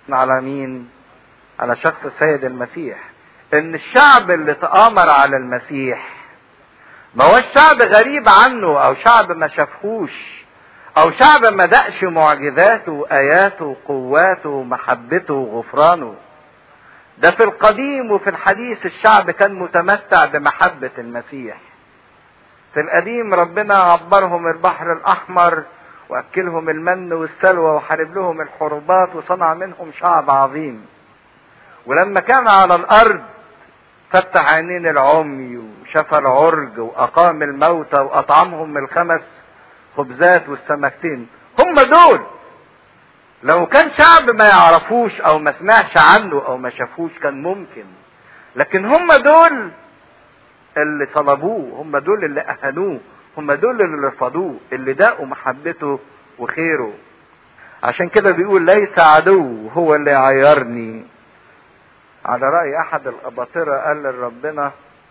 على مين على شخص السيد المسيح ان الشعب اللي تآمر على المسيح ما هو الشعب غريب عنه او شعب ما شافهوش او شعب ما دقش معجزاته واياته وقواته ومحبته وغفرانه ده في القديم وفي الحديث الشعب كان متمتع بمحبة المسيح في القديم ربنا عبرهم البحر الاحمر واكلهم المن والسلوى وحارب لهم الحروبات وصنع منهم شعب عظيم ولما كان على الارض فتح عينين العمي وشفى العرج واقام الموتى واطعمهم من الخمس خبزات والسمكتين هم دول لو كان شعب ما يعرفوش او ما سمعش عنه او ما شافوش كان ممكن لكن هم دول اللي طلبوه هم دول اللي اهانوه هم دول اللي رفضوه اللي داقوا محبته وخيره عشان كده بيقول ليس عدو هو اللي يعيرني على رأي أحد الأباطرة قال لربنا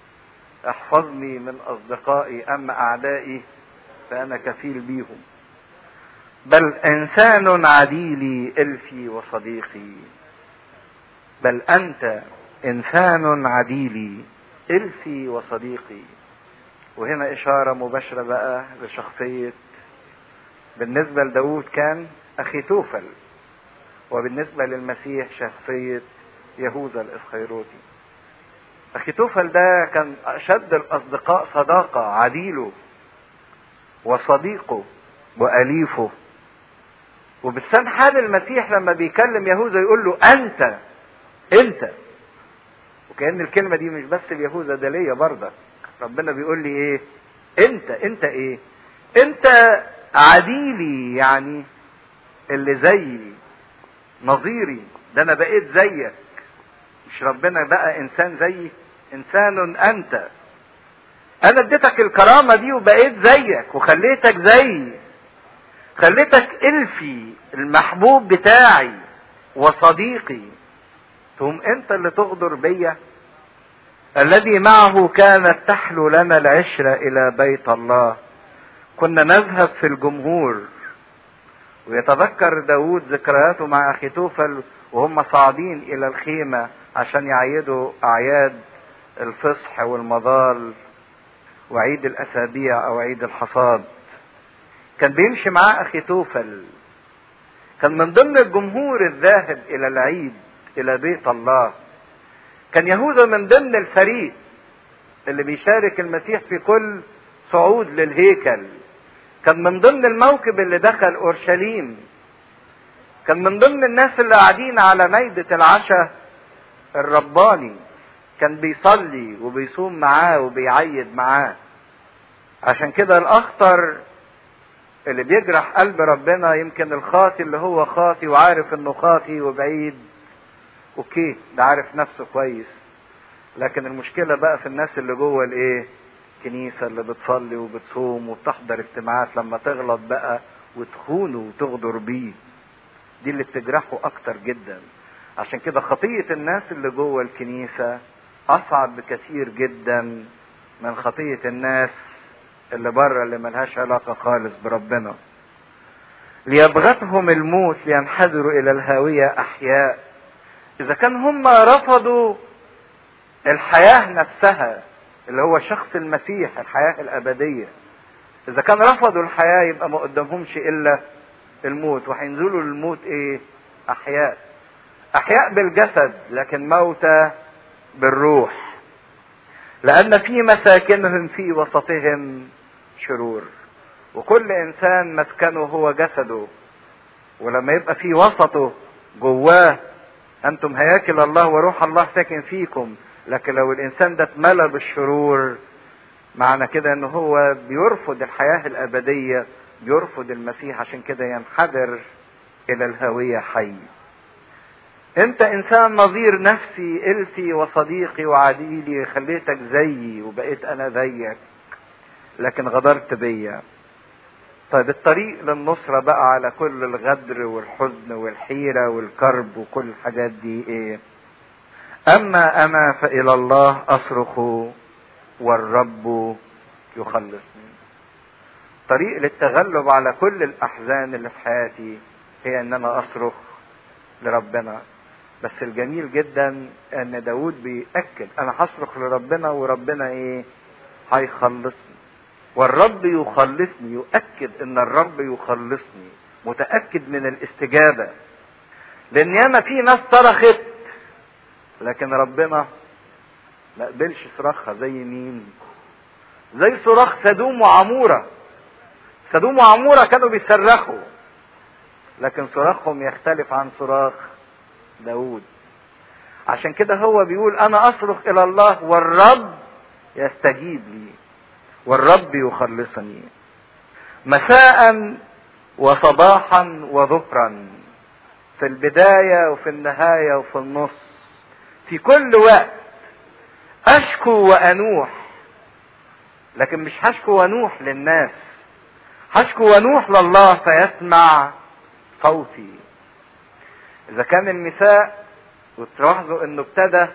احفظني من أصدقائي أما أعدائي فأنا كفيل بيهم بل إنسان عديلي إلفي وصديقي بل أنت إنسان عديلي إلفي وصديقي وهنا إشارة مباشرة بقى لشخصية بالنسبة لداود كان أخي توفل وبالنسبة للمسيح شخصية يهوذا الإسخيروتي أخي توفل ده كان أشد الأصدقاء صداقة عديله وصديقه وأليفه وبالسان حال المسيح لما بيكلم يهوذا يقول له أنت أنت وكأن الكلمة دي مش بس اليهوذا ده ليا برضك ربنا بيقول لي ايه انت انت ايه انت عديلي يعني اللي زيي نظيري ده انا بقيت زيك مش ربنا بقى انسان زيي انسان انت انا اديتك الكرامه دي وبقيت زيك وخليتك زيي خليتك الفي المحبوب بتاعي وصديقي ثم انت اللي تغدر بيا الذي معه كانت تحلو لنا العشرة إلى بيت الله كنا نذهب في الجمهور ويتذكر داود ذكرياته مع أخي توفل وهم صاعدين إلى الخيمة عشان يعيدوا أعياد الفصح والمظال وعيد الأسابيع أو عيد الحصاد كان بيمشي معاه أخي توفل كان من ضمن الجمهور الذاهب إلى العيد إلى بيت الله كان يهوذا من ضمن الفريق اللي بيشارك المسيح في كل صعود للهيكل كان من ضمن الموكب اللي دخل اورشليم كان من ضمن الناس اللي قاعدين على ميدة العشاء الرباني كان بيصلي وبيصوم معاه وبيعيد معاه عشان كده الاخطر اللي بيجرح قلب ربنا يمكن الخاطي اللي هو خاطي وعارف انه خاطي وبعيد اوكي ده عارف نفسه كويس لكن المشكله بقى في الناس اللي جوه الايه الكنيسه اللي بتصلي وبتصوم وبتحضر اجتماعات لما تغلط بقى وتخونه وتغدر بيه دي اللي بتجرحه اكتر جدا عشان كده خطيه الناس اللي جوه الكنيسه اصعب بكثير جدا من خطيه الناس اللي بره اللي ملهاش علاقه خالص بربنا ليبغتهم الموت لينحدروا الى الهاويه احياء اذا كان هم رفضوا الحياة نفسها اللي هو شخص المسيح الحياة الابدية اذا كان رفضوا الحياة يبقى ما قدامهمش الا الموت وهينزلوا للموت ايه احياء احياء بالجسد لكن موتى بالروح لان في مساكنهم في وسطهم شرور وكل انسان مسكنه هو جسده ولما يبقى في وسطه جواه انتم هياكل الله وروح الله ساكن فيكم لكن لو الانسان ده اتملى بالشرور معنى كده ان هو بيرفض الحياة الابدية بيرفض المسيح عشان كده ينحدر الى الهوية حي انت انسان نظير نفسي الفي وصديقي وعديلي خليتك زيي وبقيت انا زيك لكن غدرت بيا طيب الطريق للنصرة بقى على كل الغدر والحزن والحيرة والكرب وكل الحاجات دي ايه اما انا فالى الله اصرخ والرب يخلصني طريق للتغلب على كل الاحزان اللي في حياتي هي ان انا اصرخ لربنا بس الجميل جدا ان داود بيأكد انا هصرخ لربنا وربنا ايه هيخلصني والرب يخلصني يؤكد ان الرب يخلصني متأكد من الاستجابة لان ياما في ناس صرخت لكن ربنا ما قبلش صراخها زي مين زي صراخ سدوم وعمورة سدوم وعمورة كانوا بيصرخوا لكن صراخهم يختلف عن صراخ داود عشان كده هو بيقول انا اصرخ الى الله والرب يستجيب لي والرب يخلصني مساء وصباحا وظهرا في البداية وفي النهاية وفي النص في كل وقت اشكو وانوح لكن مش هشكو وانوح للناس هشكو وانوح لله فيسمع صوتي اذا كان المساء وتلاحظوا انه ابتدى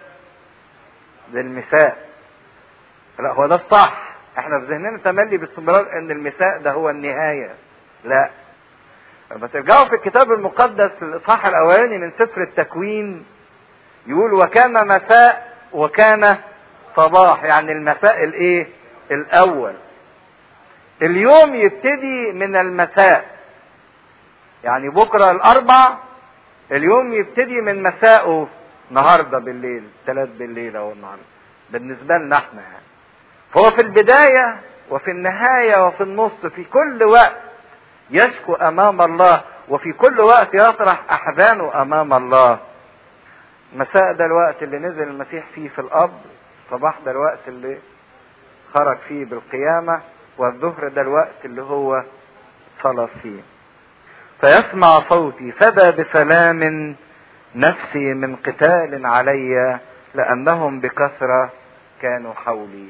بالمساء لا هو ده الصح احنا في ذهننا تملي باستمرار ان المساء ده هو النهايه لا لما ترجعوا في الكتاب المقدس في الاصحاح الاولاني من سفر التكوين يقول وكان مساء وكان صباح يعني المساء الايه الاول اليوم يبتدي من المساء يعني بكره الاربع اليوم يبتدي من مساءه النهارده بالليل ثلاث بالليل او النهارده بالنسبه لنا احنا يعني فهو في البدايه وفي النهايه وفي النص في كل وقت يشكو امام الله وفي كل وقت يطرح احزانه امام الله مساء ده الوقت اللي نزل المسيح فيه في القبر صباح ده الوقت اللي خرج فيه بالقيامة والظهر ده الوقت اللي هو صلى فيه فيسمع صوتي فدى بسلام نفسي من قتال علي لأنهم بكثرة كانوا حولي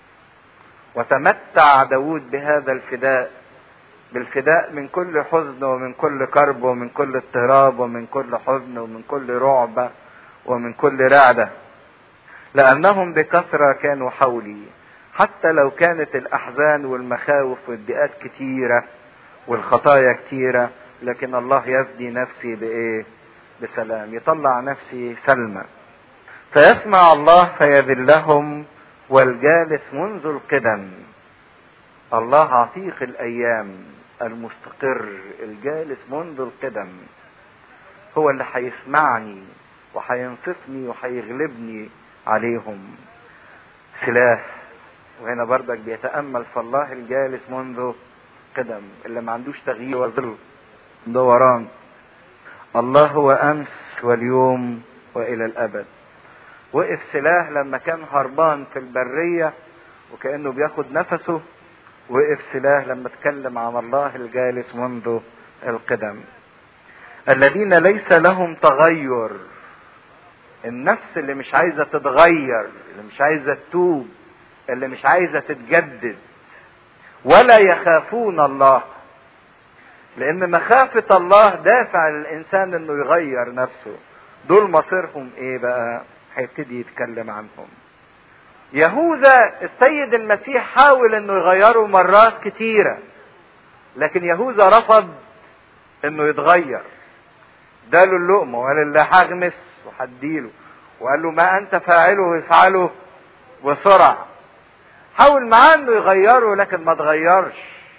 وتمتع داود بهذا الفداء بالفداء من كل حزن ومن كل كرب ومن كل اضطراب ومن كل حزن ومن كل رعب ومن كل رعدة لأنهم بكثرة كانوا حولي حتى لو كانت الأحزان والمخاوف والضيقات كتيرة والخطايا كتيرة لكن الله يفدي نفسي بإيه؟ بسلام يطلع نفسي سلمى فيسمع الله فيذلهم والجالس منذ القدم الله عتيق الأيام المستقر الجالس منذ القدم هو اللي هيسمعني وهينصفني وهيغلبني عليهم سلاح وهنا بردك بيتأمل في الله الجالس منذ قدم اللي ما عندوش تغيير ولا ظل دوران الله هو أمس واليوم وإلى الأبد وقف سلاح لما كان هربان في البرية وكأنه بياخد نفسه وقف سلاح لما اتكلم عن الله الجالس منذ القدم الذين ليس لهم تغير النفس اللي مش عايزة تتغير اللي مش عايزة تتوب اللي مش عايزة تتجدد ولا يخافون الله لان مخافة الله دافع للانسان انه يغير نفسه دول مصيرهم ايه بقى هيبتدي يتكلم عنهم يهوذا السيد المسيح حاول انه يغيره مرات كتيرة لكن يهوذا رفض انه يتغير اداله اللقمة وقال اللي هغمس وهديله وقال له ما انت فاعله افعله بسرعة حاول معاه انه يغيره لكن ما تغيرش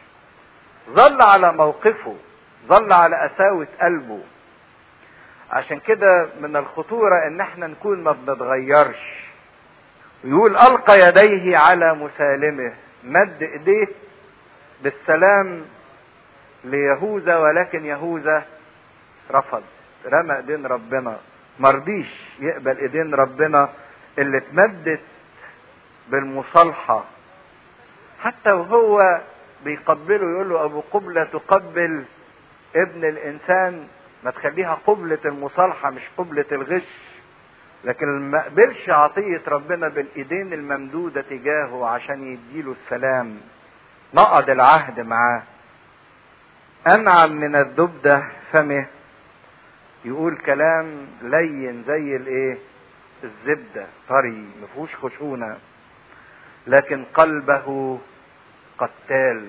ظل على موقفه ظل على قساوة قلبه عشان كده من الخطورة ان احنا نكون ما بنتغيرش يقول القى يديه على مسالمه مد ايديه بالسلام ليهوذا ولكن يهوذا رفض رمى ايدين ربنا مرضيش يقبل ايدين ربنا اللي اتمدت بالمصالحة حتى وهو بيقبله يقول له ابو قبلة تقبل ابن الانسان ما تخليها قبلة المصالحة مش قبلة الغش لكن ما قبلش عطية ربنا بالايدين الممدودة تجاهه عشان يديله السلام نقض العهد معاه انعم من الدبدة فمه يقول كلام لين زي الايه الزبدة طري مفهوش خشونة لكن قلبه قتال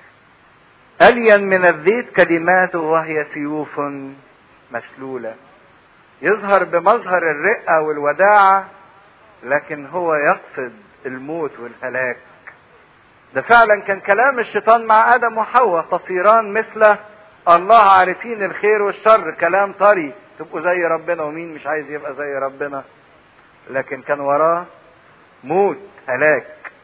ألين من الزيت كلماته وهي سيوف مسلولة يظهر بمظهر الرقة والوداعة لكن هو يقصد الموت والهلاك ده فعلا كان كلام الشيطان مع ادم وحواء تصيران مثل الله عارفين الخير والشر كلام طري تبقوا زي ربنا ومين مش عايز يبقى زي ربنا لكن كان وراه موت هلاك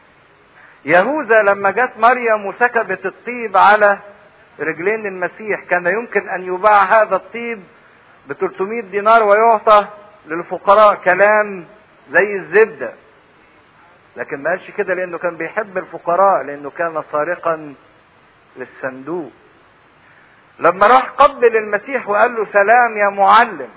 يهوذا لما جت مريم وسكبت الطيب على رجلين المسيح كان يمكن ان يباع هذا الطيب ب 300 دينار ويعطى للفقراء كلام زي الزبده لكن ما قالش كده لانه كان بيحب الفقراء لانه كان سارقا للصندوق لما راح قبل المسيح وقال له سلام يا معلم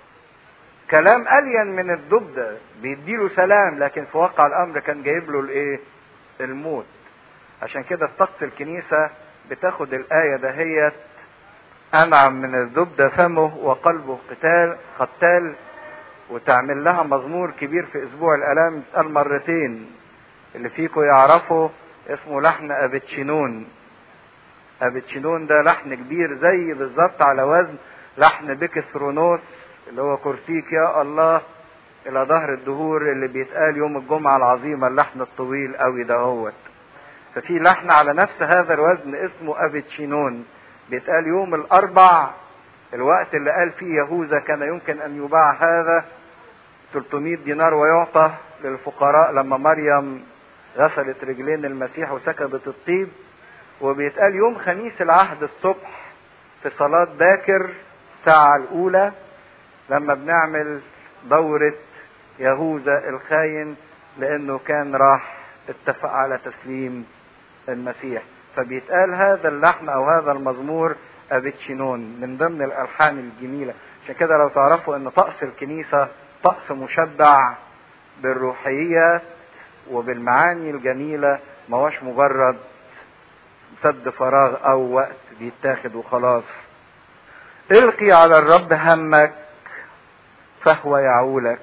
كلام الين من الضبدة بيديله سلام لكن في واقع الامر كان جايب له الايه الموت عشان كده في طقس الكنيسة بتاخد الآية دهيت أنعم من الزبدة فمه وقلبه قتال قتال وتعمل لها مزمور كبير في أسبوع الآلام بتقال مرتين اللي فيكم يعرفوا اسمه لحن أبتشنون أبتشنون ده لحن كبير زي بالظبط على وزن لحن بكسرونوس اللي هو كرسيك يا الله إلى ظهر الدهور اللي بيتقال يوم الجمعة العظيمة اللحن الطويل قوي دهوت ففي لحن على نفس هذا الوزن اسمه أبتشينون بيتقال يوم الأربع الوقت اللي قال فيه يهوذا كان يمكن أن يباع هذا 300 دينار ويعطى للفقراء لما مريم غسلت رجلين المسيح وسكبت الطيب وبيتقال يوم خميس العهد الصبح في صلاة باكر الساعة الأولى لما بنعمل دورة يهوذا الخاين لأنه كان راح اتفق على تسليم المسيح فبيتقال هذا اللحن أو هذا المزمور أبتشينون من ضمن الألحان الجميلة عشان كده لو تعرفوا أن طقس الكنيسة طقس مشبع بالروحيات وبالمعاني الجميلة ما هوش مجرد سد فراغ أو وقت بيتاخد وخلاص القي على الرب همك فهو يعولك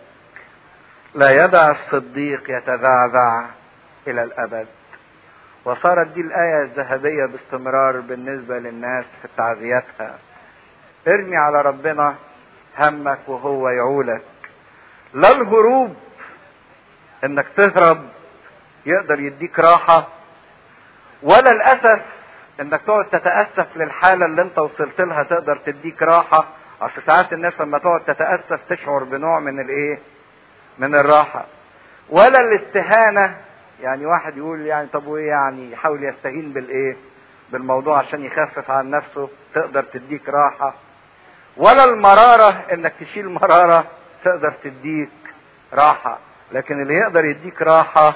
لا يدع الصديق يتذعذع الى الابد وصارت دي الايه الذهبيه باستمرار بالنسبه للناس في تعزيتها ارمي على ربنا همك وهو يعولك لا الهروب انك تهرب يقدر يديك راحه ولا الاسف انك تقعد تتاسف للحاله اللي انت وصلت لها تقدر تديك راحه اصل ساعات الناس لما تقعد تتاسف تشعر بنوع من الايه من الراحه ولا الاستهانه يعني واحد يقول يعني طب وايه يعني يحاول يستهين بالايه بالموضوع عشان يخفف عن نفسه تقدر تديك راحه ولا المراره انك تشيل مراره تقدر تديك راحه لكن اللي يقدر يديك راحه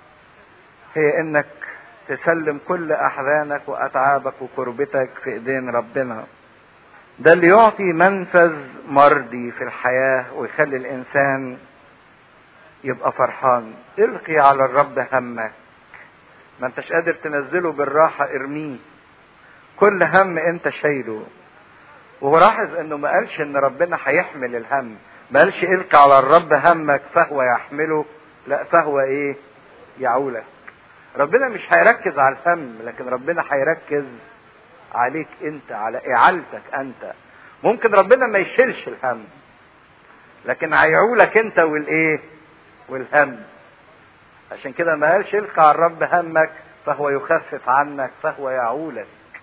هي انك تسلم كل احزانك واتعابك وكربتك في ايدين ربنا ده اللي يعطي منفذ مرضي في الحياه ويخلي الانسان يبقى فرحان القي على الرب همك ما انتش قادر تنزله بالراحه ارميه كل هم انت شايله ولاحظ انه ما قالش ان ربنا هيحمل الهم ما قالش القي على الرب همك فهو يحمله لا فهو ايه يعولك ربنا مش هيركز على الهم لكن ربنا هيركز عليك انت على اعالتك انت ممكن ربنا ما يشيلش الهم لكن هيعولك انت والايه والهم عشان كده ما قالش القى على الرب همك فهو يخفف عنك فهو يعولك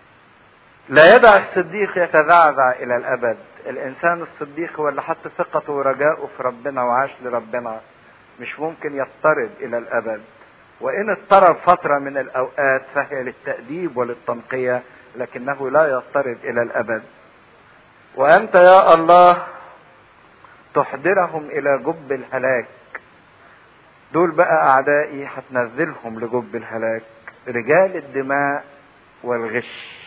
لا يدع الصديق يتذعذع الى الابد الانسان الصديق هو اللي حط ثقته ورجاءه في ربنا وعاش لربنا مش ممكن يضطرب الى الابد وان اضطرب فتره من الاوقات فهي للتاديب وللتنقيه لكنه لا يضطرب الى الابد وانت يا الله تحضرهم الى جب الهلاك دول بقى اعدائي هتنزلهم لجب الهلاك رجال الدماء والغش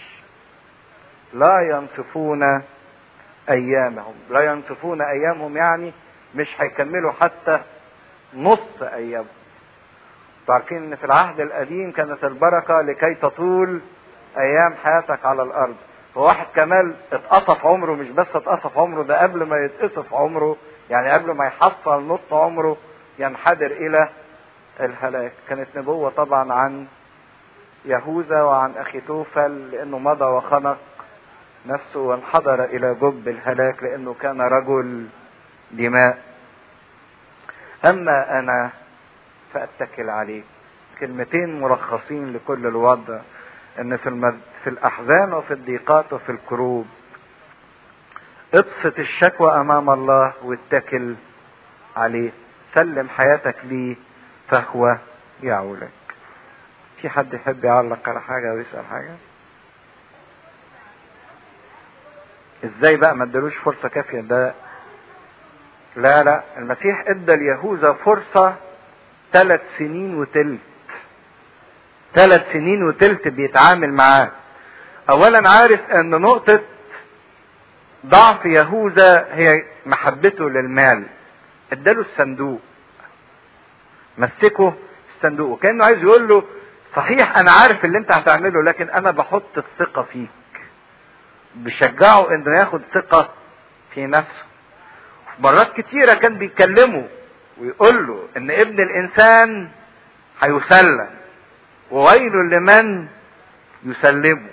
لا ينصفون ايامهم لا ينصفون ايامهم يعني مش هيكملوا حتى نص ايامهم عارفين ان في العهد القديم كانت البركه لكي تطول ايام حياتك على الارض فواحد كمال اتقصف عمره مش بس اتقصف عمره ده قبل ما يتقصف عمره يعني قبل ما يحصل نص عمره ينحدر الى الهلاك كانت نبوة طبعا عن يهوذا وعن اخي توفل لانه مضى وخنق نفسه وانحدر الى جب الهلاك لانه كان رجل دماء اما انا فاتكل عليك كلمتين مرخصين لكل الوضع ان في المد... في الاحزان وفي الضيقات وفي الكروب ابسط الشكوى امام الله واتكل عليه سلم حياتك ليه فهو يعولك في حد يحب يعلق على حاجة ويسأل حاجة ازاي بقى ما ادالوش فرصة كافية ده لا لا المسيح ادى اليهوذا فرصة ثلاث سنين وتلت ثلاث سنين وتلت بيتعامل معاه اولا عارف ان نقطة ضعف يهوذا هي محبته للمال اداله الصندوق مسكه الصندوق وكانه عايز يقول له صحيح انا عارف اللي انت هتعمله لكن انا بحط الثقة فيك بشجعه انه ياخد ثقة في نفسه مرات كتيرة كان بيكلمه ويقول له ان ابن الانسان هيسلم وويل لمن يسلمه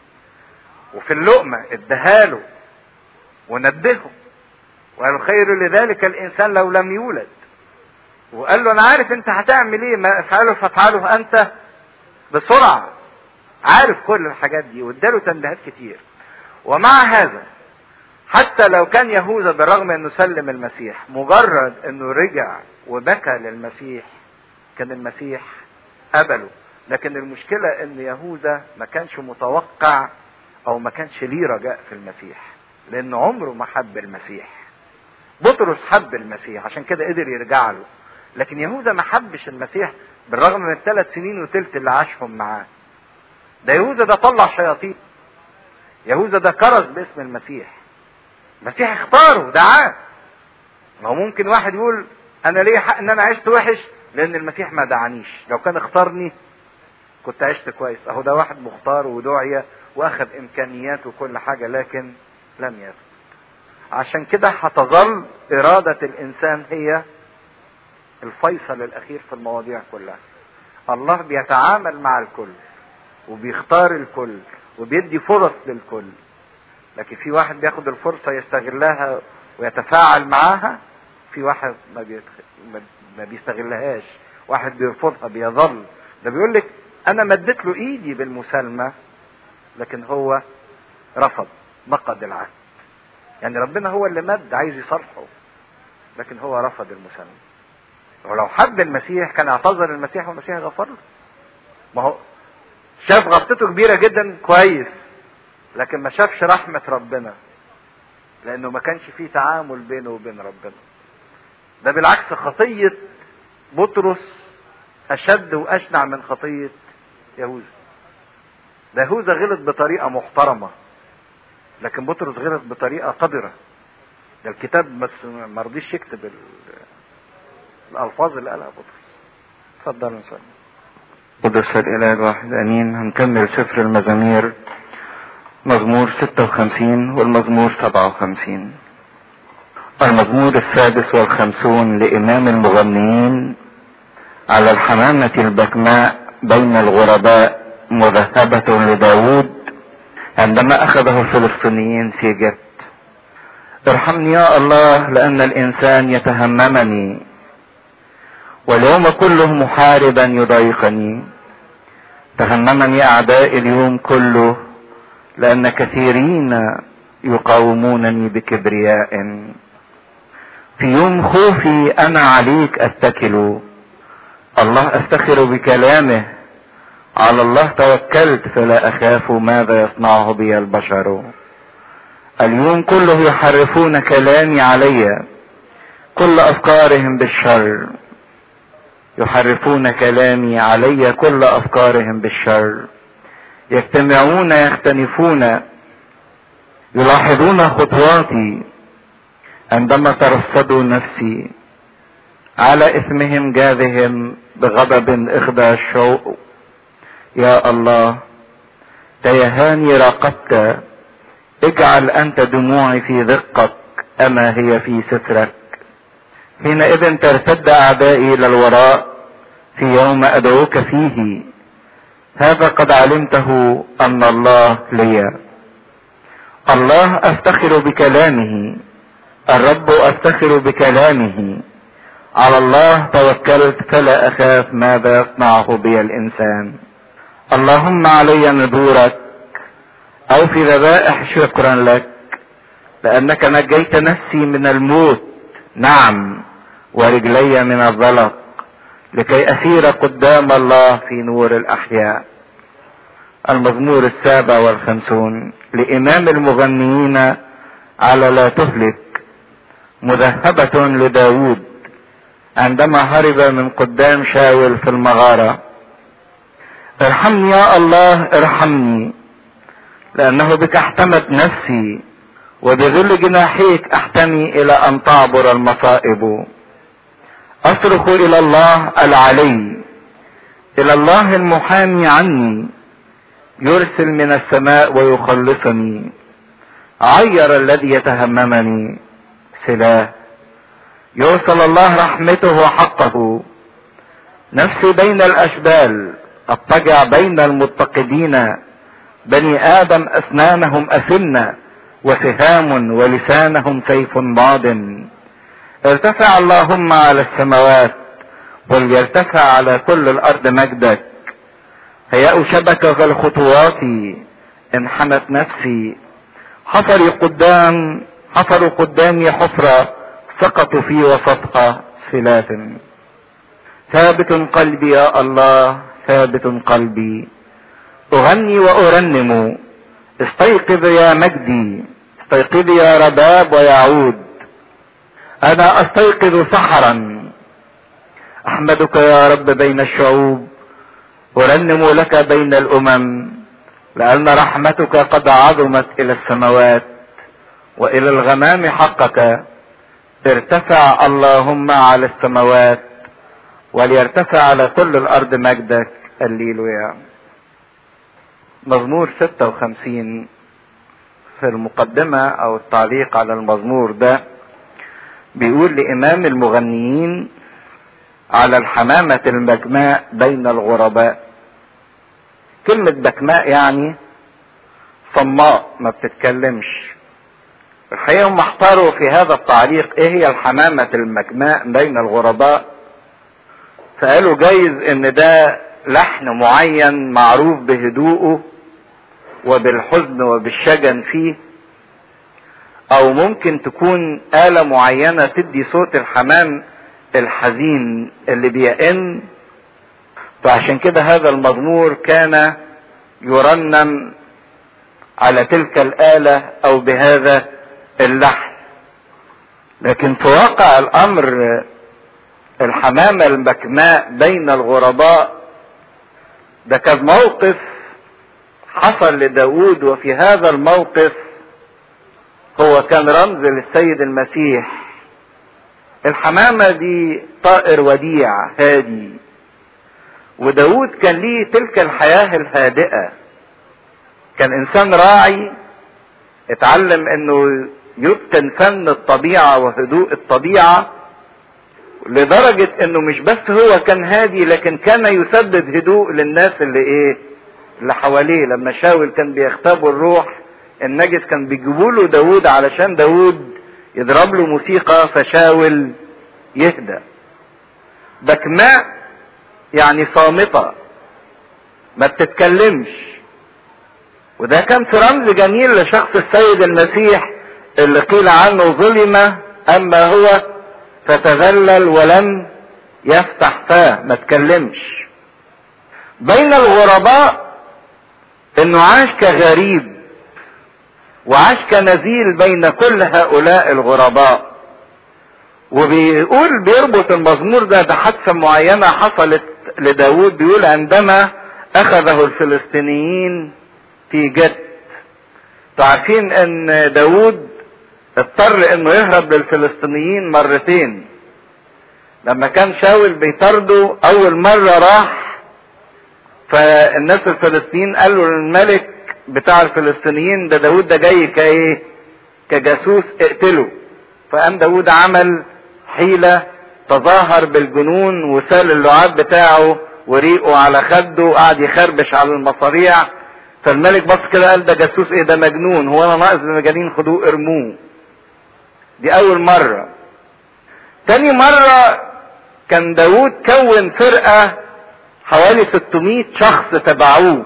وفي اللقمة ادهاله ونبهه وقال خير لذلك الانسان لو لم يولد وقال له انا عارف انت هتعمل ايه ما افعله فافعله انت بسرعة عارف كل الحاجات دي واداله تنبيهات كتير ومع هذا حتى لو كان يهوذا بالرغم انه سلم المسيح مجرد انه رجع وبكى للمسيح كان المسيح قبله لكن المشكلة ان يهوذا ما كانش متوقع او ما كانش ليه رجاء في المسيح لان عمره ما حب المسيح بطرس حب المسيح عشان كده قدر يرجع له لكن يهوذا ما حبش المسيح بالرغم من الثلاث سنين وتلت اللي عاشهم معاه ده يهوذا ده طلع شياطين يهوذا ده كرز باسم المسيح المسيح اختاره دعاه ما هو ممكن واحد يقول انا ليه حق ان انا عشت وحش لان المسيح ما دعانيش لو كان اختارني كنت عشت كويس اهو ده واحد مختار ودعي واخذ امكانيات وكل حاجه لكن لم ياخذ عشان كده هتظل اراده الانسان هي الفيصل الاخير في المواضيع كلها الله بيتعامل مع الكل وبيختار الكل وبيدي فرص للكل لكن في واحد بياخد الفرصة يستغلها ويتفاعل معاها في واحد ما, بيتخ... ما بيستغلهاش واحد بيرفضها بيظل ده بيقول لك انا مديت له ايدي بالمسالمة لكن هو رفض نقض العهد يعني ربنا هو اللي مد عايز يصالحه لكن هو رفض المسالمة ولو حب المسيح كان اعتذر المسيح والمسيح غفر له ما هو شاف غلطته كبيره جدا كويس لكن ما شافش رحمه ربنا لانه ما كانش فيه تعامل بينه وبين ربنا ده بالعكس خطيه بطرس اشد واشنع من خطيه يهوذا ده يهوذا غلط بطريقه محترمه لكن بطرس غلط بطريقه قذره ده الكتاب بس ما رضيش يكتب الالفاظ اللي قالها بطرس اتفضل نصلي قدس الاله الواحد امين هنكمل سفر المزامير مزمور 56 والمزمور 57 المزمور السادس والخمسون لإمام المغنيين على الحمامة البكماء بين الغرباء مذهبة لداود عندما أخذه الفلسطينيين في جت ارحمني يا الله لأن الإنسان يتهممني واليوم كله محاربا يضايقني تهممني أعدائي اليوم كله لأن كثيرين يقاومونني بكبرياء في يوم خوفي أنا عليك أتكل الله أفتخر بكلامه على الله توكلت فلا أخاف ماذا يصنعه بي البشر اليوم كله يحرفون كلامي علي كل أفكارهم بالشر يحرفون كلامي علي كل أفكارهم بالشر يجتمعون يختلفون يلاحظون خطواتي عندما ترصدوا نفسي على اثمهم جاذهم بغضب اخدى الشوق يا الله تيهاني راقبت اجعل انت دموعي في ذقك اما هي في سترك حينئذ ترتد اعدائي الى الوراء في يوم ادعوك فيه هذا قد علمته ان الله لي الله افتخر بكلامه الرب افتخر بكلامه على الله توكلت فلا اخاف ماذا يصنعه بي الانسان اللهم علي نذورك او في ذبائح شكرا لك لانك نجيت نفسي من الموت نعم ورجلي من الظلق لكي اسير قدام الله في نور الاحياء المزمور السابع والخمسون لامام المغنيين على لا تهلك مذهبة لداود عندما هرب من قدام شاول في المغارة ارحمني يا الله ارحمني لانه بك احتمت نفسي وبظل جناحيك احتمي الى ان تعبر المصائب اصرخ الى الله العلي الى الله المحامي عني يرسل من السماء ويخلصني عير الذي يتهممني سلاه يرسل الله رحمته وحقه نفسي بين الاشبال اضطجع بين المتقدين بني ادم اسنانهم اسنه وسهام ولسانهم سيف ماض ارتفع اللهم على السماوات وليرتفع على كل الارض مجدك هيأ شبكة الخطوات انحنت نفسي حفري قدام حفروا قدامي حفرة سقطوا في وسطها سلات ثابت قلبي يا الله ثابت قلبي اغني وارنم استيقظ يا مجدي استيقظ يا رباب ويعود انا استيقظ سحرا احمدك يا رب بين الشعوب ارنم لك بين الامم لان رحمتك قد عظمت الى السماوات والى الغمام حقك ارتفع اللهم على السماوات وليرتفع على كل الارض مجدك الليلويا مزمور 56 في المقدمة او التعليق على المزمور ده بيقول لامام المغنيين على الحمامة المجماء بين الغرباء كلمة بكماء يعني صماء ما بتتكلمش الحقيقة هم احتاروا في هذا التعليق ايه هي الحمامة المجماء بين الغرباء فقالوا جايز ان ده لحن معين معروف بهدوءه وبالحزن وبالشجن فيه او ممكن تكون آلة معينة تدي صوت الحمام الحزين اللي بيئن فعشان كده هذا المزمور كان يرنم على تلك الآلة او بهذا اللحن لكن في واقع الامر الحمامة المكماء بين الغرباء ده كان موقف حصل لداود وفي هذا الموقف هو كان رمز للسيد المسيح الحمامة دي طائر وديع هادي وداود كان ليه تلك الحياة الهادئة كان انسان راعي اتعلم انه يتقن فن الطبيعة وهدوء الطبيعة لدرجة انه مش بس هو كان هادي لكن كان يسبب هدوء للناس اللي ايه اللي حواليه لما شاول كان بيختبوا الروح النجس كان بيجيبوا له داود علشان داود يضرب له موسيقى فشاول يهدى بكماء يعني صامتة ما بتتكلمش وده كان في رمز جميل لشخص السيد المسيح اللي قيل عنه ظلم اما هو فتذلل ولم يفتح فاه ما تكلمش بين الغرباء انه عاش كغريب وعاش كنزيل بين كل هؤلاء الغرباء وبيقول بيربط المزمور ده بحادثة معينة حصلت لداود بيقول عندما اخذه الفلسطينيين في جد تعرفين ان داود اضطر انه يهرب للفلسطينيين مرتين لما كان شاول بيطارده اول مرة راح فالناس الفلسطينيين قالوا للملك بتاع الفلسطينيين ده داود ده جاي كايه كجاسوس اقتله فقام داود عمل حيلة تظاهر بالجنون وسال اللعاب بتاعه وريقه على خده وقعد يخربش على المصاريع فالملك بص كده قال ده جاسوس ايه ده مجنون هو انا ناقص المجانين خدوه ارموه دي اول مرة تاني مرة كان داود كون فرقة حوالي 600 شخص تبعوه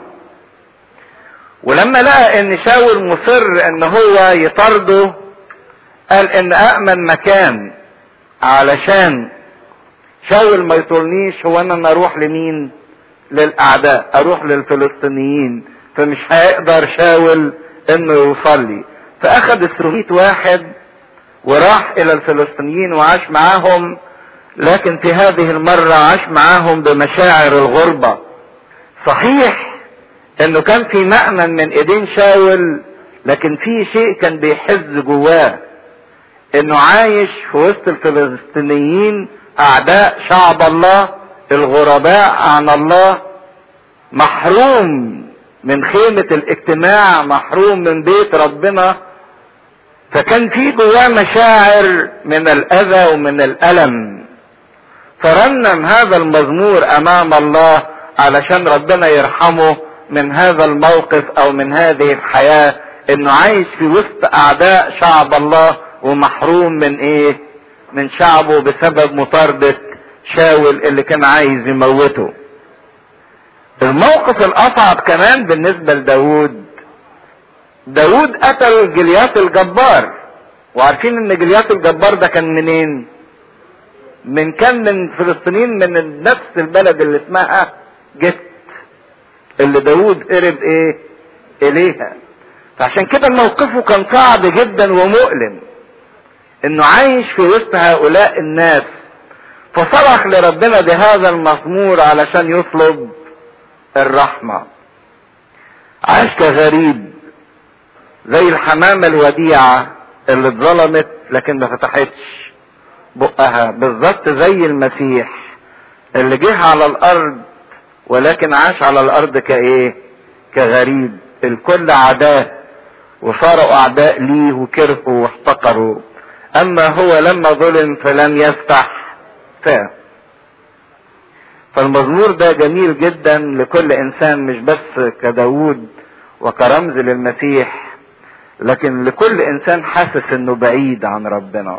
ولما لقى ان شاول مصر ان هو يطرده قال ان امن مكان علشان شاول ما يطولنيش هو ان انا اروح لمين للاعداء اروح للفلسطينيين فمش هيقدر شاول انه يوصل لي فاخد السروميت واحد وراح الى الفلسطينيين وعاش معاهم لكن في هذه المرة عاش معاهم بمشاعر الغربة صحيح انه كان في مأمن من ايدين شاول لكن في شيء كان بيحز جواه انه عايش في وسط الفلسطينيين اعداء شعب الله الغرباء عن الله محروم من خيمة الاجتماع محروم من بيت ربنا فكان في جواه مشاعر من الاذى ومن الالم فرنم هذا المزمور امام الله علشان ربنا يرحمه من هذا الموقف او من هذه الحياة انه عايش في وسط اعداء شعب الله ومحروم من ايه من شعبه بسبب مطاردة شاول اللي كان عايز يموته الموقف الاصعب كمان بالنسبة لداود داود قتل جليات الجبار وعارفين ان جليات الجبار ده كان منين من كان من فلسطينيين من نفس البلد اللي اسمها جت اللي داود قرب ايه اليها فعشان كده موقفه كان صعب جدا ومؤلم انه عايش في وسط هؤلاء الناس فصرخ لربنا بهذا المزمور علشان يطلب الرحمة عاش كغريب زي الحمامة الوديعة اللي اتظلمت لكن ما فتحتش بقها بالظبط زي المسيح اللي جه على الارض ولكن عاش على الارض كايه كغريب الكل عداه وصاروا اعداء ليه وكرهوا واحتقروا اما هو لما ظلم فلم يفتح فاه فالمزمور ده جميل جدا لكل انسان مش بس كداود وكرمز للمسيح لكن لكل انسان حاسس انه بعيد عن ربنا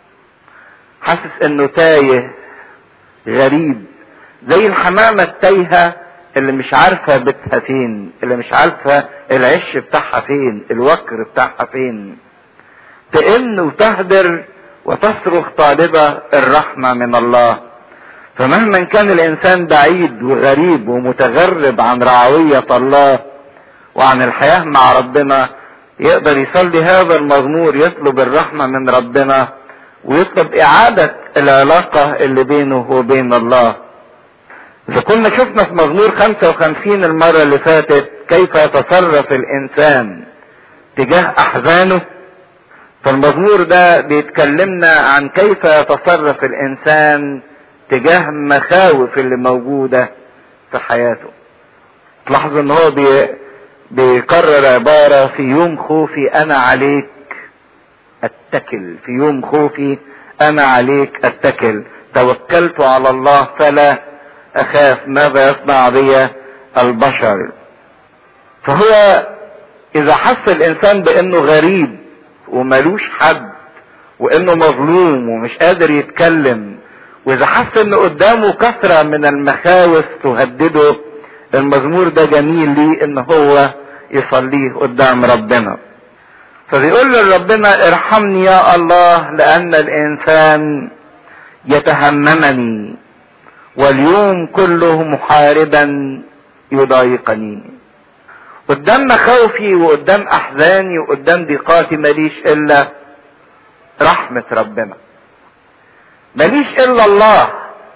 حاسس انه تايه غريب زي الحمامة التايهة اللي مش عارفة بيتها فين اللي مش عارفة العش بتاعها فين الوكر بتاعها فين تئن وتهدر وتصرخ طالبة الرحمة من الله فمهما كان الانسان بعيد وغريب ومتغرب عن رعوية الله وعن الحياة مع ربنا يقدر يصلي هذا المزمور يطلب الرحمة من ربنا ويطلب اعادة العلاقة اللي بينه وبين الله اذا كنا شفنا في مزمور 55 المرة اللي فاتت كيف يتصرف الانسان تجاه احزانه فالمزمور ده بيتكلمنا عن كيف يتصرف الانسان تجاه مخاوف اللي موجودة في حياته تلاحظوا ان هو بي بيكرر عبارة في يوم خوفي انا عليك اتكل في يوم خوفي انا عليك اتكل توكلت على الله فلا اخاف ماذا يصنع بي البشر فهو اذا حس الانسان بانه غريب وملوش حد وانه مظلوم ومش قادر يتكلم واذا حس ان قدامه كثرة من المخاوف تهدده المزمور ده جميل ليه ان هو يصليه قدام ربنا فبيقول لربنا ارحمني يا الله لان الانسان يتهممني واليوم كله محاربا يضايقني قدام مخاوفي وقدام احزاني وقدام ضيقاتي ماليش الا رحمة ربنا ماليش الا الله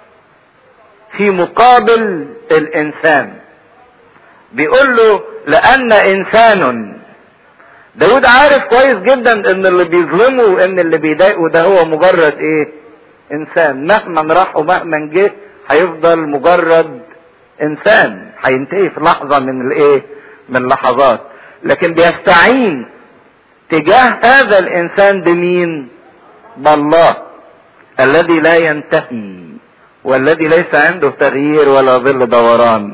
في مقابل الانسان بيقول له لان انسان داود عارف كويس جدا ان اللي بيظلمه وان اللي بيضايقه ده هو مجرد ايه انسان مهما راح ومهما جه هيفضل مجرد انسان هينتهي في لحظة من الايه من اللحظات لكن بيستعين تجاه هذا الانسان بمين بالله الذي لا ينتهي والذي ليس عنده تغيير ولا ظل دوران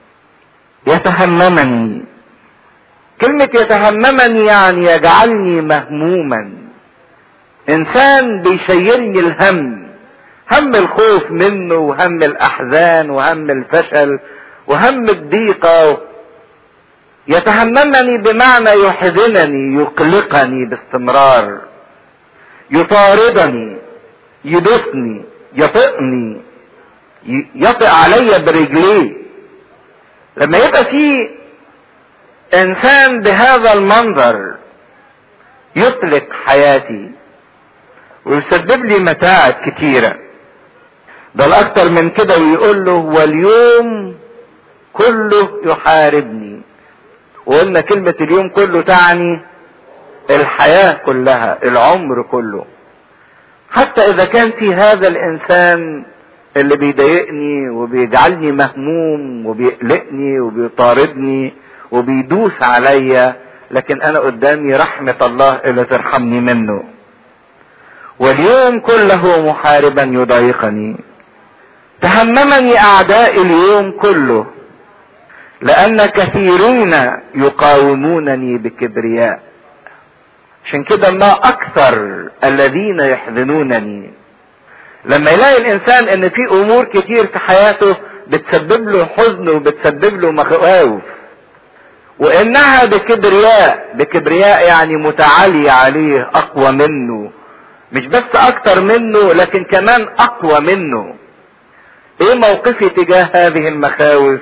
يتهممني كلمة يتهممني يعني يجعلني مهموما انسان بيشيلني الهم هم الخوف منه وهم الاحزان وهم الفشل وهم الضيقه يتهممني بمعنى يحزنني يقلقني باستمرار يطاردني يدسني يطئني يطئ علي برجليه لما يبقى في انسان بهذا المنظر يطلق حياتي ويسبب لي متاعب كتيره بل اكتر من كده ويقول له واليوم كله يحاربني وقلنا كلمة اليوم كله تعني الحياة كلها العمر كله حتى اذا كان في هذا الانسان اللي بيضايقني وبيجعلني مهموم وبيقلقني وبيطاردني وبيدوس عليا لكن انا قدامي رحمة الله اللي ترحمني منه واليوم كله محاربا يضايقني تهممني اعداء اليوم كله لان كثيرون يقاومونني بكبرياء عشان كده ما اكثر الذين يحزنونني لما يلاقي الانسان ان في امور كتير في حياته بتسبب له حزن وبتسبب له مخاوف وانها بكبرياء بكبرياء يعني متعالية عليه اقوى منه مش بس اكتر منه لكن كمان اقوى منه ايه موقفي تجاه هذه المخاوف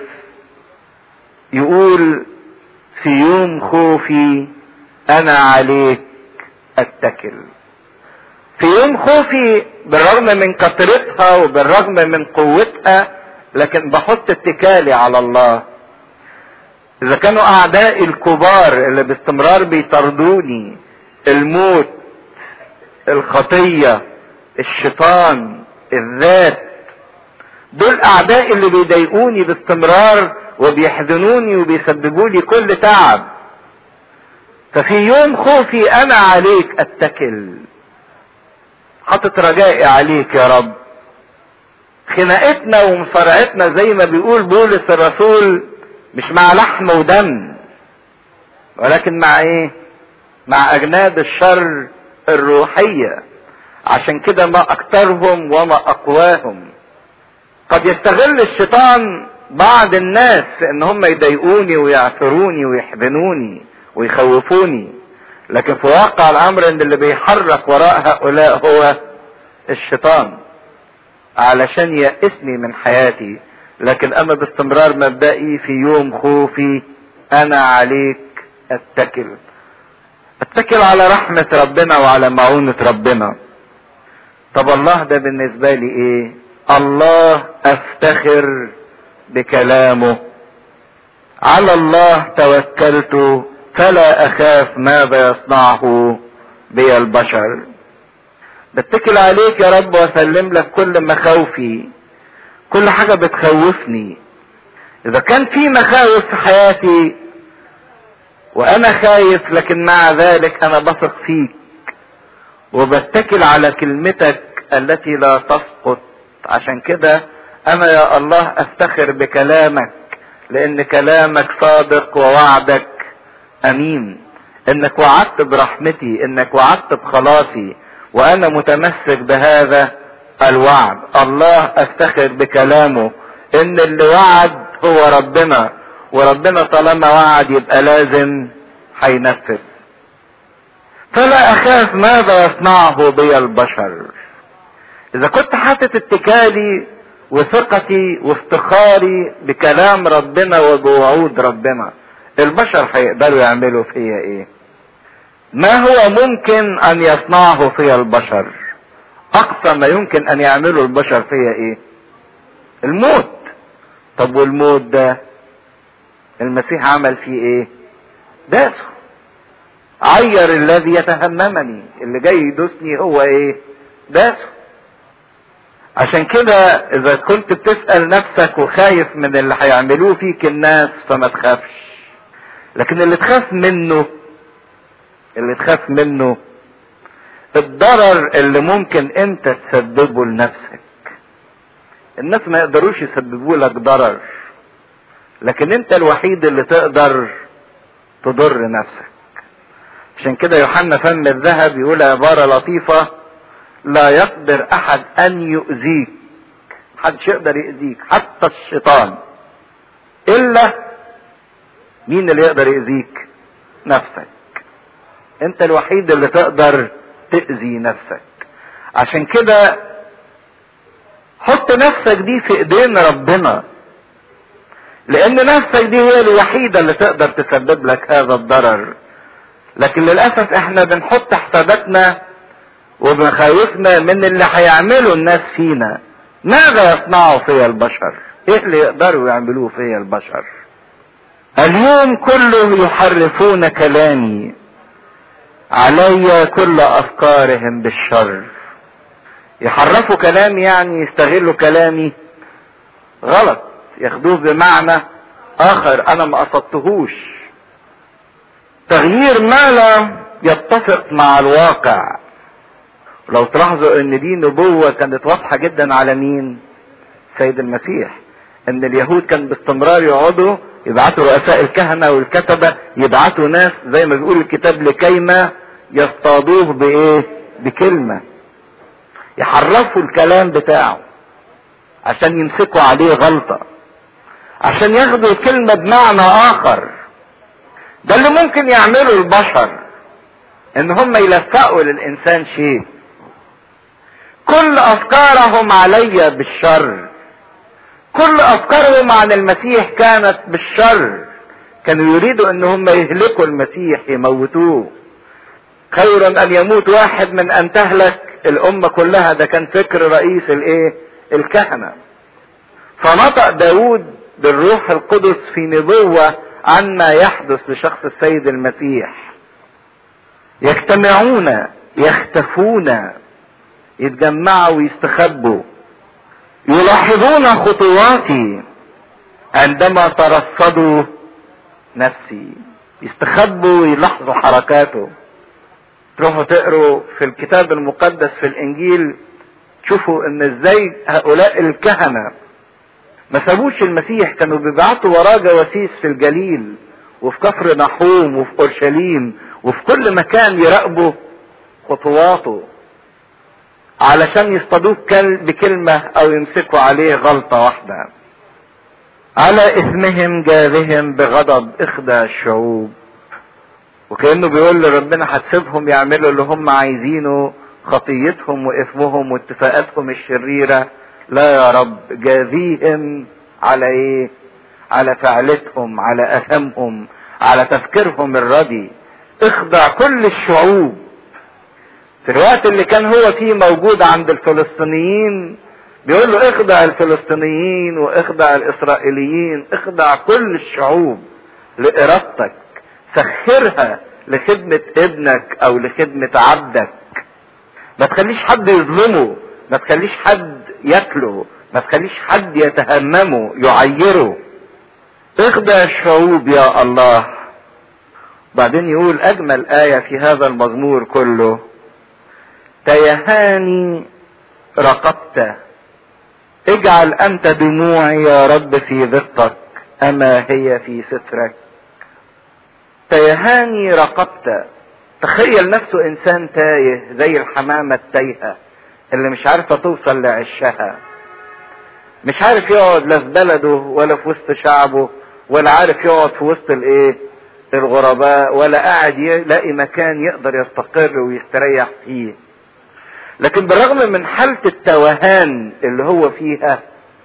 يقول في يوم خوفي انا عليك اتكل في يوم خوفي بالرغم من كثرتها وبالرغم من قوتها لكن بحط اتكالي على الله اذا كانوا اعدائي الكبار اللي باستمرار بيطردوني الموت الخطية الشيطان الذات دول اعدائي اللي بيضايقوني باستمرار وبيحزنوني وبيسببوا لي كل تعب ففي يوم خوفي انا عليك اتكل حاطط رجائي عليك يا رب خناقتنا ومصارعتنا زي ما بيقول بولس الرسول مش مع لحم ودم ولكن مع ايه مع اجناد الشر الروحية عشان كده ما اكثرهم وما اقواهم قد يستغل الشيطان بعض الناس في ان هم يضايقوني ويعثروني ويحزنوني ويخوفوني لكن في واقع الامر ان اللي بيحرك وراء هؤلاء هو الشيطان علشان يئسني من حياتي لكن انا باستمرار مبدئي في يوم خوفي انا عليك اتكل اتكل على رحمة ربنا وعلى معونة ربنا طب الله ده بالنسبة لي ايه الله افتخر بكلامه على الله توكلت فلا اخاف ماذا يصنعه بي البشر بتكل عليك يا رب واسلم لك كل مخاوفي كل حاجة بتخوفني اذا كان في مخاوف في حياتي وانا خايف لكن مع ذلك انا بثق فيك وبتكل على كلمتك التي لا تسقط عشان كده انا يا الله افتخر بكلامك لان كلامك صادق ووعدك امين انك وعدت برحمتي انك وعدت بخلاصي وانا متمسك بهذا الوعد الله افتخر بكلامه ان اللي وعد هو ربنا وربنا طالما وعد يبقى لازم هينفذ فلا اخاف ماذا يصنعه بي البشر اذا كنت حاطط اتكالي وثقتي وافتخاري بكلام ربنا وبوعود ربنا البشر هيقدروا يعملوا فيا ايه ما هو ممكن ان يصنعه في البشر اقصى ما يمكن ان يعمله البشر فيا ايه الموت طب والموت ده المسيح عمل فيه ايه داسه عير الذي يتهممني اللي جاي يدوسني هو ايه داسه عشان كده اذا كنت بتسأل نفسك وخايف من اللي هيعملوه فيك الناس فما تخافش لكن اللي تخاف منه اللي تخاف منه الضرر اللي ممكن انت تسببه لنفسك الناس ما يقدروش يسببوا لك ضرر لكن انت الوحيد اللي تقدر تضر نفسك عشان كده يوحنا فم الذهب يقول عبارة لطيفة لا يقدر احد ان يؤذيك محدش يقدر يأذيك حتى الشيطان الا مين اللي يقدر يأذيك نفسك انت الوحيد اللي تقدر تأذي نفسك عشان كده حط نفسك دي في ايدين ربنا لان نفسك دي هي الوحيدة اللي تقدر تسبب لك هذا الضرر لكن للأسف احنا بنحط حساباتنا ومخاوفنا من اللي هيعمله الناس فينا ماذا يصنعوا في البشر ايه اللي يقدروا يعملوه في البشر اليوم كله يحرفون كلامي علي كل افكارهم بالشر يحرفوا كلامي يعني يستغلوا كلامي غلط ياخدوه بمعنى اخر انا ما قصدتهوش تغيير ما لا يتفق مع الواقع لو تلاحظوا ان دي نبوة كانت واضحة جدا على مين سيد المسيح ان اليهود كان باستمرار يقعدوا يبعتوا رؤساء الكهنة والكتبة يبعتوا ناس زي ما بيقول الكتاب لكيما يصطادوه بايه بكلمة يحرفوا الكلام بتاعه عشان يمسكوا عليه غلطة عشان ياخدوا الكلمة بمعنى اخر ده اللي ممكن يعمله البشر ان هم يلفقوا للانسان شيء كل افكارهم علي بالشر كل افكارهم عن المسيح كانت بالشر كانوا يريدوا ان هم يهلكوا المسيح يموتوه خير ان يموت واحد من ان تهلك الامة كلها ده كان فكر رئيس الايه الكهنة فنطق داود بالروح القدس في نبوة عن ما يحدث لشخص السيد المسيح يجتمعون يختفون يتجمعوا ويستخبوا يلاحظون خطواتي عندما ترصدوا نفسي يستخبوا ويلاحظوا حركاته تروحوا تقروا في الكتاب المقدس في الانجيل تشوفوا ان ازاي هؤلاء الكهنة ما سابوش المسيح كانوا بيبعتوا وراه جواسيس في الجليل وفي كفر نحوم وفي اورشليم وفي كل مكان يراقبوا خطواته علشان يصطادوه بكلمة او يمسكوا عليه غلطة واحدة على اثمهم جاذهم بغضب اخدى الشعوب وكأنه بيقول لربنا هتسيبهم يعملوا اللي هم عايزينه خطيتهم واثمهم واتفاقاتهم الشريرة لا يا رب جاذيهم على ايه على فعلتهم على اثمهم على تفكيرهم الردي اخضع كل الشعوب في الوقت اللي كان هو فيه موجود عند الفلسطينيين بيقول له اخضع الفلسطينيين واخضع الاسرائيليين اخضع كل الشعوب لارادتك سخرها لخدمة ابنك او لخدمة عبدك ما تخليش حد يظلمه ما تخليش حد ياكله ما تخليش حد يتهممه يعيره اخضع الشعوب يا الله بعدين يقول اجمل آية في هذا المزمور كله تيهاني رقبت اجعل انت دموعي يا رب في ذقك اما هي في سترك تيهاني رقبت تخيل نفسه انسان تايه زي الحمامة التايهة اللي مش عارفة توصل لعشها مش عارف يقعد لا في بلده ولا في وسط شعبه ولا عارف يقعد في وسط الايه الغرباء ولا قاعد يلاقي مكان يقدر يستقر ويستريح فيه لكن بالرغم من حالة التوهان اللي هو فيها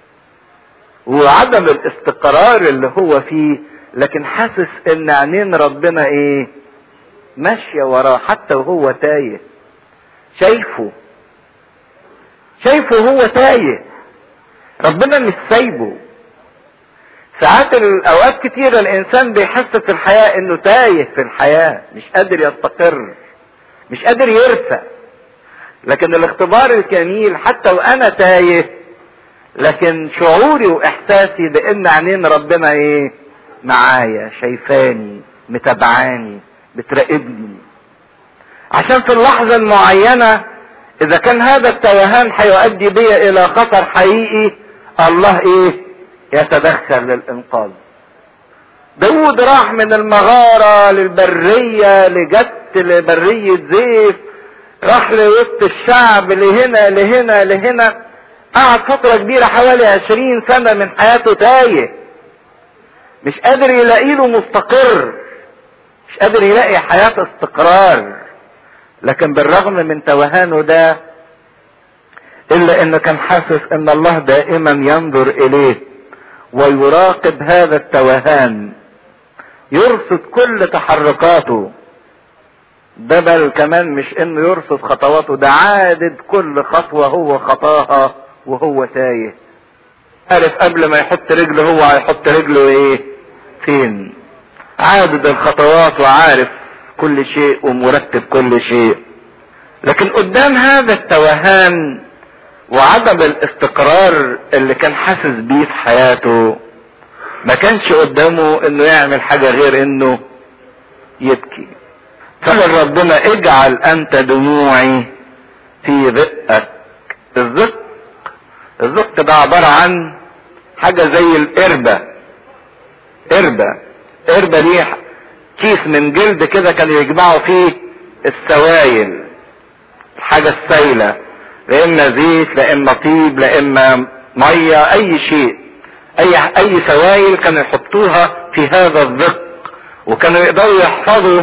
وعدم الاستقرار اللي هو فيه لكن حاسس ان عينين ربنا ايه ماشية وراه حتى وهو تايه شايفه شايفه هو تايه ربنا مش سايبه ساعات الاوقات كتيرة الانسان بيحس في الحياة انه تايه في الحياة مش قادر يستقر مش قادر يرسى لكن الاختبار الجميل حتى وانا تايه لكن شعوري واحساسي بان عينين ربنا ايه معايا شايفاني متابعاني بتراقبني عشان في اللحظة المعينة اذا كان هذا التوهان هيؤدي بي الى خطر حقيقي الله ايه يتدخل للانقاذ داود راح من المغارة للبرية لجت لبرية زيف راح لوسط الشعب لهنا لهنا لهنا قعد فترة كبيرة حوالي عشرين سنة من حياته تايه مش قادر يلاقي له مستقر مش قادر يلاقي حياة استقرار لكن بالرغم من توهانه ده الا انه كان حاسس ان الله دائما ينظر اليه ويراقب هذا التوهان يرصد كل تحركاته ده بل كمان مش انه يرصد خطواته ده عادد كل خطوة هو خطاها وهو تايه عارف قبل ما يحط رجله هو هيحط رجله ايه فين عادد الخطوات وعارف كل شيء ومرتب كل شيء لكن قدام هذا التوهان وعدم الاستقرار اللي كان حاسس بيه في حياته ما كانش قدامه انه يعمل حاجة غير انه يبكي فقال ربنا اجعل انت دموعي في ذقك الذق الذق ده عبارة عن حاجة زي القربة قربة قربة دي كيس من جلد كده كانوا يجمعوا فيه السوائل الحاجة السايلة لا اما زيت لا اما طيب لا اما مية اي شيء اي اي سوائل كانوا يحطوها في هذا الذق وكانوا يقدروا يحفظوا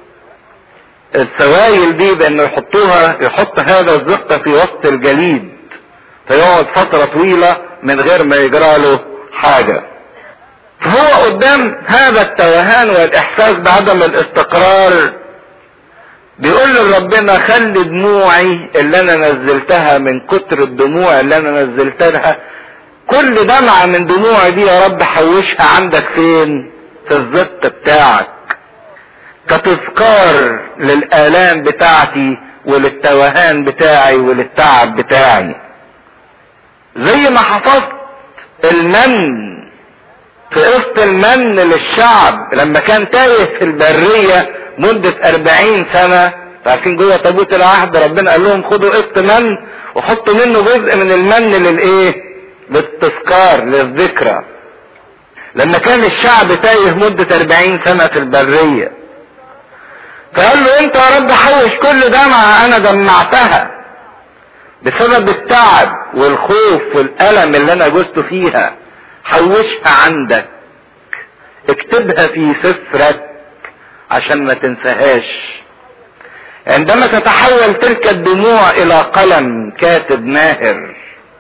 السوائل دي بانه يحطوها يحط هذا الزق في وسط الجليد فيقعد فترة طويلة من غير ما يجرى له حاجة فهو قدام هذا التوهان والاحساس بعدم الاستقرار بيقول لربنا خلي دموعي اللي انا نزلتها من كتر الدموع اللي انا نزلتها كل دمعة من دموعي دي يا رب حوشها عندك فين في الزق بتاعك كتذكار للآلام بتاعتي وللتوهان بتاعي وللتعب بتاعي زي ما حفظت المن في قسط المن للشعب لما كان تايه في البرية مدة أربعين سنة عارفين جوه تابوت العهد ربنا قال لهم خدوا قسط من وحطوا منه جزء من المن للايه للتذكار للذكرى لما كان الشعب تايه مدة أربعين سنة في البرية فقال له انت يا رب حوش كل دمعة انا دمعتها بسبب التعب والخوف والألم اللي انا جزت فيها حوشها عندك اكتبها في سفرك عشان ما تنساهاش عندما تتحول تلك الدموع الى قلم كاتب ماهر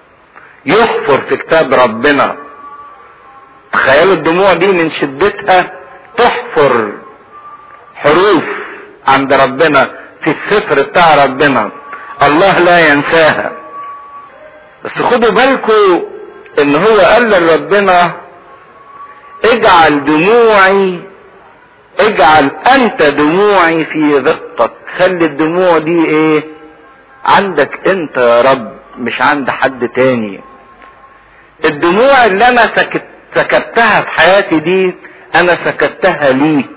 يحفر في كتاب ربنا تخيلوا الدموع دي من شدتها تحفر حروف عند ربنا في السفر بتاع ربنا الله لا ينساها بس خدوا بالكم ان هو قال لربنا اجعل دموعي اجعل انت دموعي في ذقتك خلي الدموع دي ايه عندك انت يا رب مش عند حد تاني الدموع اللي انا سكت سكتها في حياتي دي انا سكتها ليك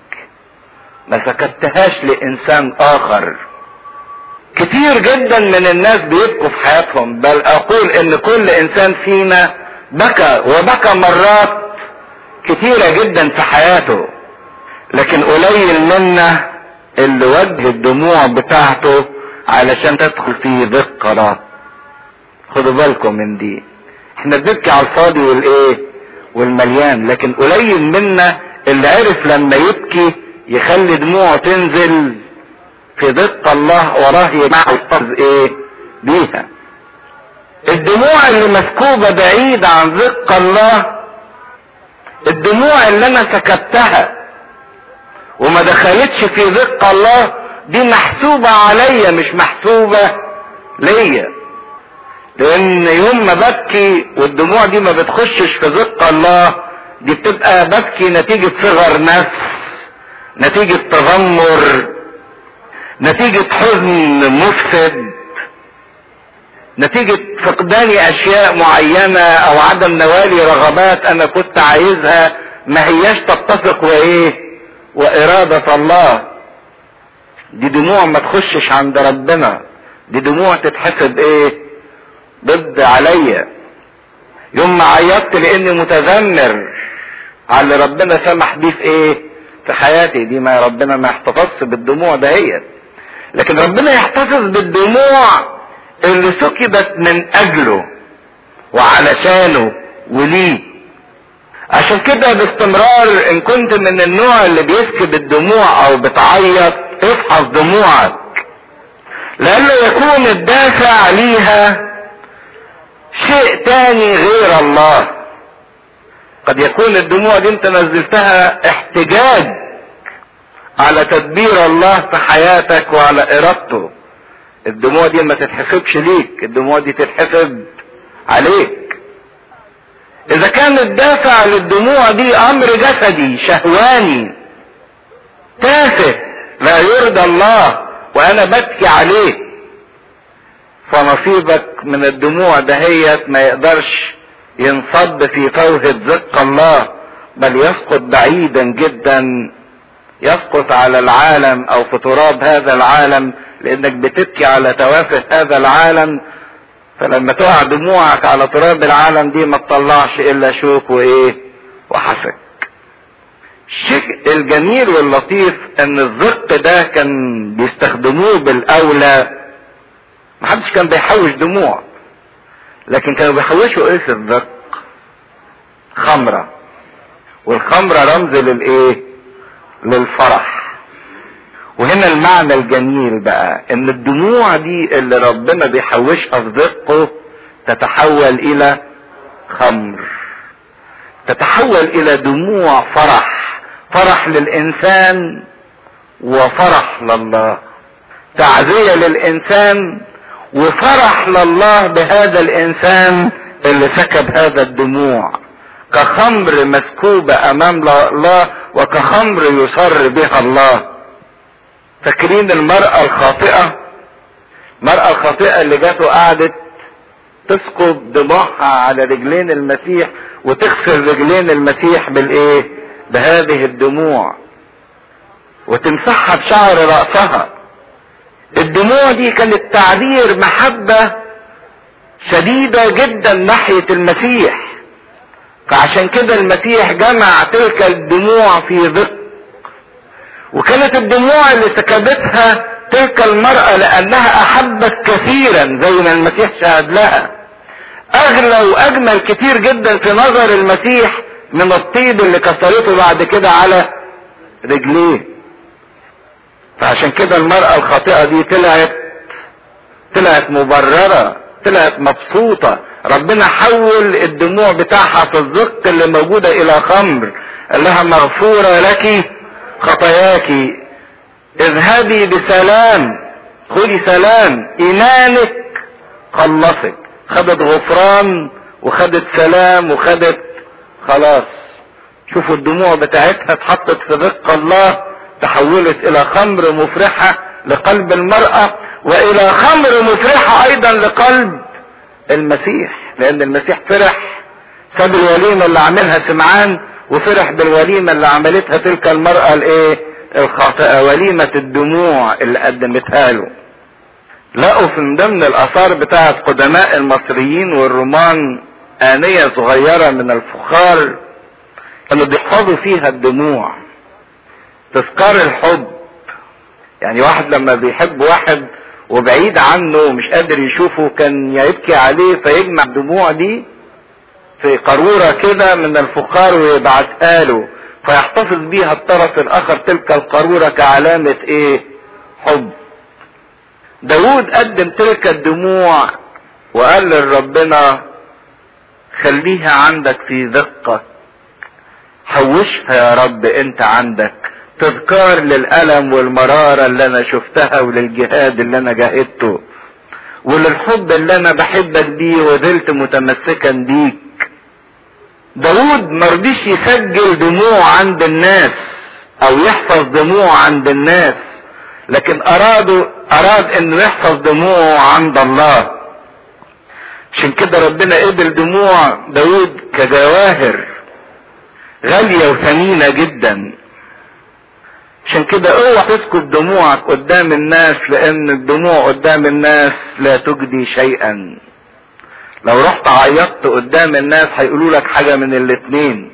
ما سكتهاش لانسان اخر كتير جدا من الناس بيبكوا في حياتهم بل اقول ان كل انسان فينا بكى وبكى مرات كتيرة جدا في حياته لكن قليل منا اللي وجه الدموع بتاعته علشان تدخل في ذكرى خدوا بالكم من دي احنا بنبكي على الفاضي والايه والمليان لكن قليل منا اللي عرف لما يبكي يخلي دموعه تنزل في ضد الله وراه يحفظ ايه بيها الدموع اللي مسكوبة بعيد عن ذق الله الدموع اللي انا سكتها وما دخلتش في ذق الله دي محسوبة عليا مش محسوبة ليا لان يوم ما ببكي والدموع دي ما بتخشش في ذق الله دي بتبقى ببكي نتيجة صغر نفس نتيجة تذمر نتيجة حزن مفسد نتيجة فقداني اشياء معينة او عدم نوالي رغبات انا كنت عايزها ما هياش تتفق وايه وارادة الله دي دموع ما تخشش عند ربنا دي دموع تتحسب ايه ضد عليا يوم ما عيطت لاني متذمر على اللي ربنا سمح بيه في ايه في حياتي دي ما ربنا ما يحتفظش بالدموع دهيت لكن ربنا يحتفظ بالدموع اللي سكبت من اجله وعلشانه وليه عشان كده باستمرار ان كنت من النوع اللي بيسكب الدموع او بتعيط افحص دموعك لأنه يكون الدافع ليها شيء تاني غير الله قد يكون الدموع دي انت نزلتها احتجاج على تدبير الله في حياتك وعلى ارادته الدموع دي ما تتحسبش ليك الدموع دي تتحسب عليك اذا كان الدافع للدموع دي امر جسدي شهواني تافه لا يرضى الله وانا ببكي عليه فنصيبك من الدموع دهيت ما يقدرش ينصب في فوهة زق الله بل يسقط بعيدا جدا يسقط على العالم او في تراب هذا العالم لانك بتبكي على توافه هذا العالم فلما تقع دموعك على تراب العالم دي ما تطلعش الا شوك وايه وحسك الشيء الجميل واللطيف ان الزق ده كان بيستخدموه بالاولى محدش كان بيحوش دموع لكن كانوا بيحوشوا ايه في الزق خمرة والخمرة رمز للايه للفرح وهنا المعنى الجميل بقى ان الدموع دي اللي ربنا بيحوشها في زقه تتحول الى خمر تتحول الى دموع فرح فرح للانسان وفرح لله تعزيه للانسان وفرح لله بهذا الانسان اللي سكب هذا الدموع كخمر مسكوبة امام الله وكخمر يصر بها الله فاكرين المرأة الخاطئة المرأة الخاطئة اللي جات وقعدت تسكب دموعها على رجلين المسيح وتغسل رجلين المسيح بالايه بهذه الدموع وتمسحها بشعر رأسها الدموع دي كانت تعبير محبة شديدة جدا ناحية المسيح فعشان كده المسيح جمع تلك الدموع في ضق وكانت الدموع اللي سكبتها تلك المرأة لأنها أحبت كثيرا زي ما المسيح شهد لها أغلى وأجمل كتير جدا في نظر المسيح من الطيب اللي كسرته بعد كده على رجليه فعشان كده المرأة الخاطئة دي طلعت طلعت مبررة طلعت مبسوطة ربنا حول الدموع بتاعها في الزق اللي موجودة الى خمر قال لها مغفورة لك خطاياك اذهبي بسلام خدي سلام ايمانك خلصك خدت غفران وخدت سلام وخدت خلاص شوفوا الدموع بتاعتها اتحطت في رزق الله تحولت الى خمر مفرحة لقلب المرأة والى خمر مفرحة ايضا لقلب المسيح لان المسيح فرح ساب الوليمة اللي عملها سمعان وفرح بالوليمة اللي عملتها تلك المرأة الايه الخاطئة وليمة الدموع اللي قدمتها له لقوا في ضمن الاثار بتاعة قدماء المصريين والرومان آنية صغيرة من الفخار كانوا بيحفظوا فيها الدموع تذكار الحب يعني واحد لما بيحب واحد وبعيد عنه ومش قادر يشوفه كان يبكي عليه فيجمع الدموع دي في قارورة كده من الفخار ويبعتها له فيحتفظ بيها الطرف الاخر تلك القارورة كعلامة ايه حب داود قدم تلك الدموع وقال لربنا خليها عندك في دقة حوشها يا رب انت عندك تذكار للألم والمرارة اللي انا شفتها وللجهاد اللي انا جاهدته وللحب اللي انا بحبك بيه وزلت متمسكا بيك داود مرضيش يسجل دموع عند الناس او يحفظ دموع عند الناس لكن ارادوا اراد انه يحفظ دموع عند الله عشان كده ربنا قبل دموع داود كجواهر غالية وثمينة جدا عشان كده اوعى تسكت دموعك قدام الناس لان الدموع قدام الناس لا تجدي شيئا لو رحت عيطت قدام الناس هيقولوا لك حاجة من الاتنين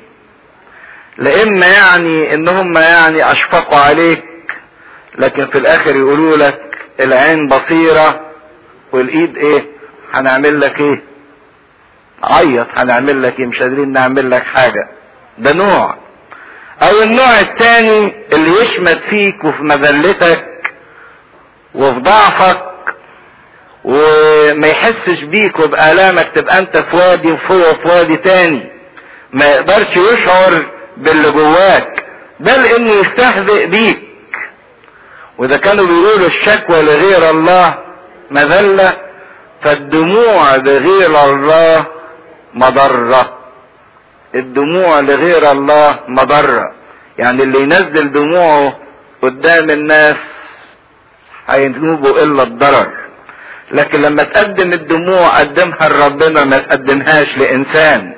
لا اما يعني ان هم يعني اشفقوا عليك لكن في الاخر يقولوا لك العين بصيرة والايد ايه هنعمل لك ايه عيط هنعمل لك ايه مش قادرين نعمل لك حاجة ده نوع او النوع الثاني اللي يشمت فيك وفي مذلتك وفي ضعفك وما يحسش بيك وبآلامك تبقى انت في وادي وهو في وادي تاني ما يقدرش يشعر باللي جواك بل انه يستهزئ بيك واذا كانوا بيقولوا الشكوى لغير الله مذلة فالدموع لغير الله مضرة الدموع لغير الله مضرة يعني اللي ينزل دموعه قدام الناس هينوبوا الا الضرر لكن لما تقدم الدموع قدمها لربنا ما تقدمهاش لانسان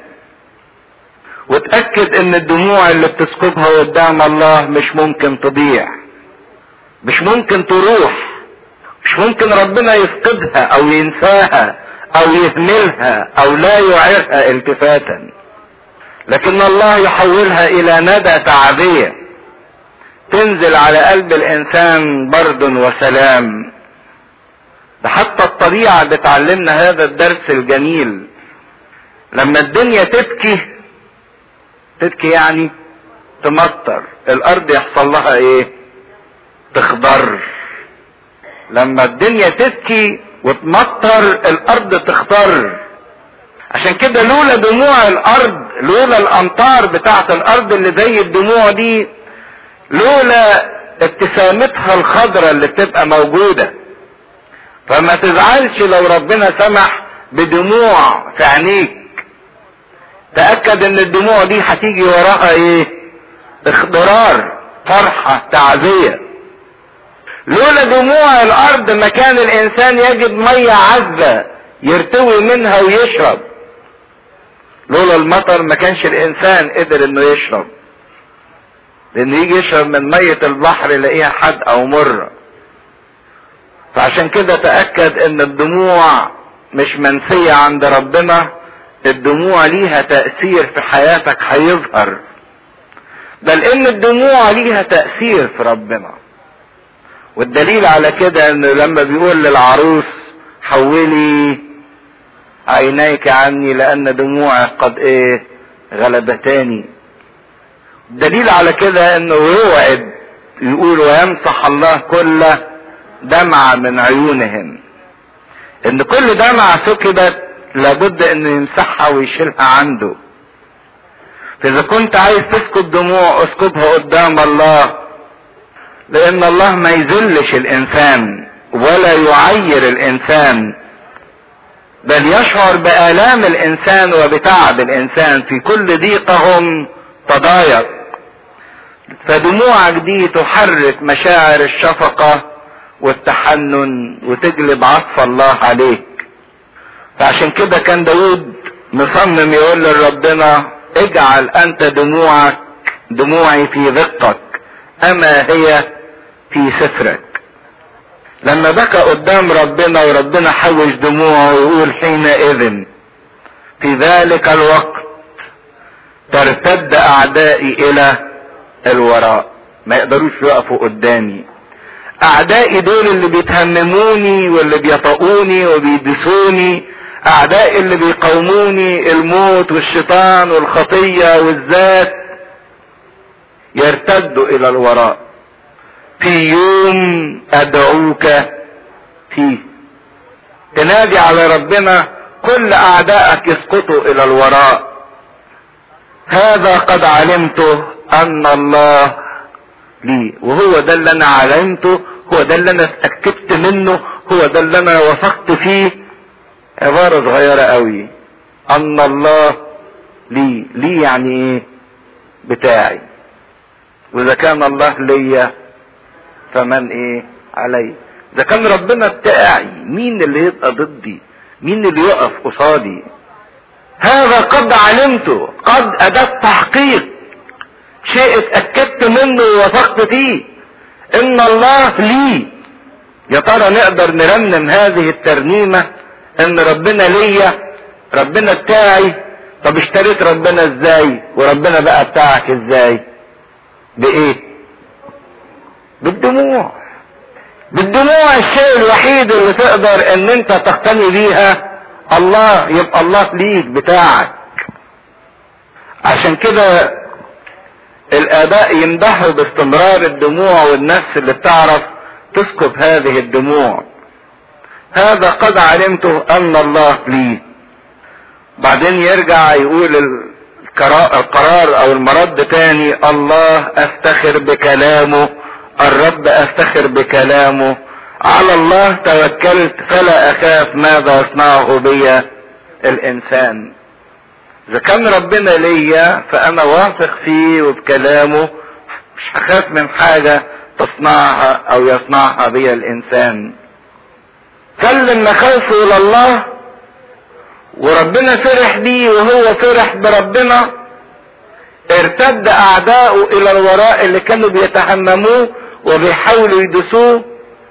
وتأكد ان الدموع اللي بتسكبها قدام الله مش ممكن تضيع مش ممكن تروح مش ممكن ربنا يفقدها او ينساها او يهملها او لا يعيرها التفاتا لكن الله يحولها الى ندى تعبية تنزل على قلب الانسان برد وسلام ده حتى الطبيعة بتعلمنا هذا الدرس الجميل لما الدنيا تبكي تبكي يعني تمطر الارض يحصل لها ايه تخضر لما الدنيا تبكي وتمطر الارض تخضر عشان كده لولا دموع الارض لولا الامطار بتاعت الارض اللي زي الدموع دي لولا ابتسامتها الخضراء اللي بتبقى موجودة فما تزعلش لو ربنا سمح بدموع في عينيك تأكد ان الدموع دي هتيجي وراها ايه اخضرار فرحة تعزية لولا دموع الارض ما كان الانسان يجد مية عذبة يرتوي منها ويشرب لولا المطر ما كانش الانسان قدر انه يشرب لانه يجي يشرب من مية البحر يلاقيها حد او مرة فعشان كده تأكد ان الدموع مش منسية عند ربنا الدموع ليها تأثير في حياتك هيظهر بل ان الدموع ليها تأثير في ربنا والدليل على كده انه لما بيقول للعروس حولي عينيك عني لان دموعك قد ايه غلبتاني الدليل على كده انه يوعد يقول ويمسح الله كل دمعة من عيونهم ان كل دمعة سكبت لابد انه يمسحها ويشيلها عنده فاذا كنت عايز تسكب دموع اسكبها قدام الله لان الله ما يذلش الانسان ولا يعير الانسان بل يشعر بالام الانسان وبتعب الانسان في كل ضيقهم تضايق فدموعك دي تحرك مشاعر الشفقة والتحنن وتجلب عطف الله عليك فعشان كده كان داود مصمم يقول لربنا اجعل انت دموعك دموعي في ذقك اما هي في سفرك لما بكى قدام ربنا وربنا حوش دموعه ويقول حينئذ في ذلك الوقت ترتد اعدائي الى الوراء ما يقدروش يقفوا قدامي اعدائي دول اللي بيتهمموني واللي بيطؤوني وبيدسوني اعدائي اللي بيقاوموني الموت والشيطان والخطية والذات يرتدوا الى الوراء في يوم ادعوك فيه تنادي على ربنا كل اعدائك يسقطوا الى الوراء هذا قد علمته ان الله لي وهو ده اللي انا علمته هو ده اللي انا اتاكدت منه هو ده اللي انا وثقت فيه عبارة صغيرة قوي ان الله لي لي يعني ايه بتاعي واذا كان الله ليا فمن ايه علي اذا كان ربنا بتاعي مين اللي يبقى ضدي مين اللي يقف قصادي هذا قد علمته قد اداة تحقيق شيء اتأكدت منه ووثقت فيه ان الله لي يا ترى نقدر نرنم هذه الترنيمة ان ربنا ليا ربنا بتاعي طب اشتريت ربنا ازاي وربنا بقى بتاعك ازاي بايه بالدموع بالدموع الشيء الوحيد اللي تقدر ان انت تقتني بيها الله يبقى الله ليك بتاعك عشان كده الاباء يمدحوا باستمرار الدموع والنفس اللي بتعرف تسكب هذه الدموع هذا قد علمته ان الله لي بعدين يرجع يقول القرار او المرد تاني الله افتخر بكلامه الرب افتخر بكلامه على الله توكلت فلا اخاف ماذا يصنعه بي الانسان اذا كان ربنا ليا فانا واثق فيه وبكلامه مش هخاف من حاجة تصنعها او يصنعها بي الانسان سلم مخافه الى الله وربنا فرح بيه وهو فرح بربنا ارتد اعداؤه الى الوراء اللي كانوا بيتهمموه وبيحاولوا يدسوه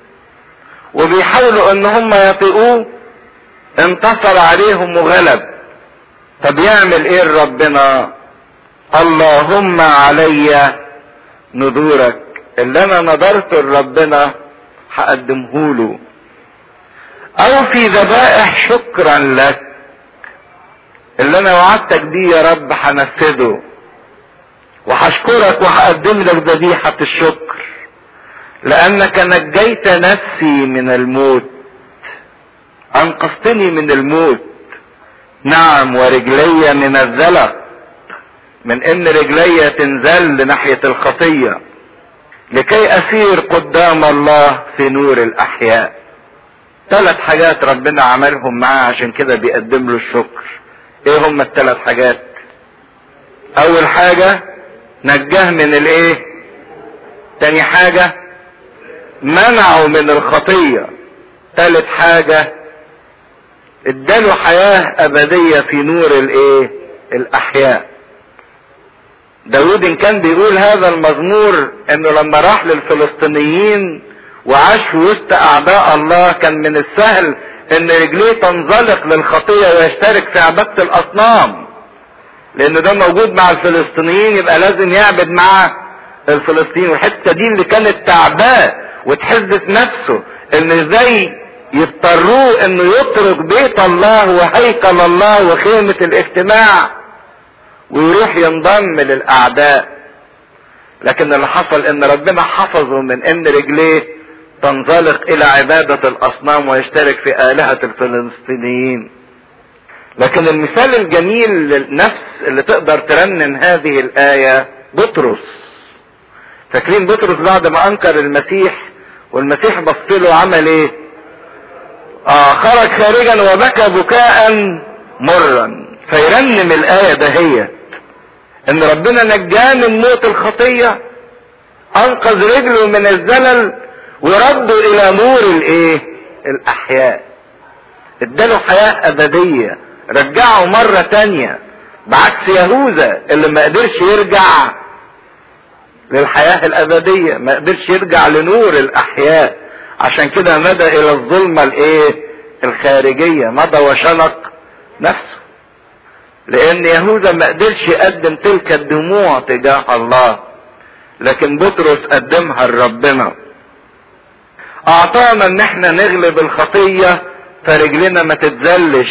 وبيحاولوا ان هم يطيقوه انتصر عليهم وغلب طب يعمل ايه ربنا اللهم علي نذورك اللي انا نذرت لربنا هقدمهوله او في ذبائح شكرا لك اللي انا وعدتك بيه يا رب هنفذه وهشكرك وهقدم لك ذبيحة الشكر لانك نجيت نفسي من الموت انقذتني من الموت نعم ورجلي من الزلق من ان رجلي تنزل ناحية الخطية لكي اسير قدام الله في نور الاحياء ثلاث حاجات ربنا عملهم معاه عشان كده بيقدم له الشكر ايه هم الثلاث حاجات اول حاجة نجاه من الايه تاني حاجة منعه من الخطية ثالث حاجة اداله حياة ابدية في نور الايه الاحياء داود ان كان بيقول هذا المزمور انه لما راح للفلسطينيين وعاش في وسط اعداء الله كان من السهل ان رجليه تنزلق للخطية ويشترك في عبادة الاصنام لان ده موجود مع الفلسطينيين يبقى لازم يعبد مع الفلسطينيين والحتة دي اللي كانت تعباه وتحز في نفسه ان ازاي يضطروه انه يترك بيت الله وهيكل الله وخيمة الاجتماع ويروح ينضم للاعداء لكن اللي حصل ان ربنا حفظه من ان رجليه تنزلق الى عبادة الاصنام ويشترك في الهة الفلسطينيين لكن المثال الجميل للنفس اللي تقدر ترنم هذه الاية بطرس فاكرين بطرس بعد ما انكر المسيح والمسيح بص له عمل ايه اه خرج خارجا وبكى بكاء مرا فيرنم الاية دهيت ان ربنا نجاه من موت الخطية انقذ رجله من الزلل ورده الى نور الايه الاحياء اداله حياة ابدية رجعه مرة تانية بعكس يهوذا اللي ما قدرش يرجع للحياة الابدية ما قدرش يرجع لنور الاحياء عشان كده مدى الى الظلمة الايه الخارجية مضى وشنق نفسه لان يهوذا ما قدرش يقدم تلك الدموع تجاه الله لكن بطرس قدمها لربنا اعطانا ان احنا نغلب الخطية فرجلنا ما تتزلش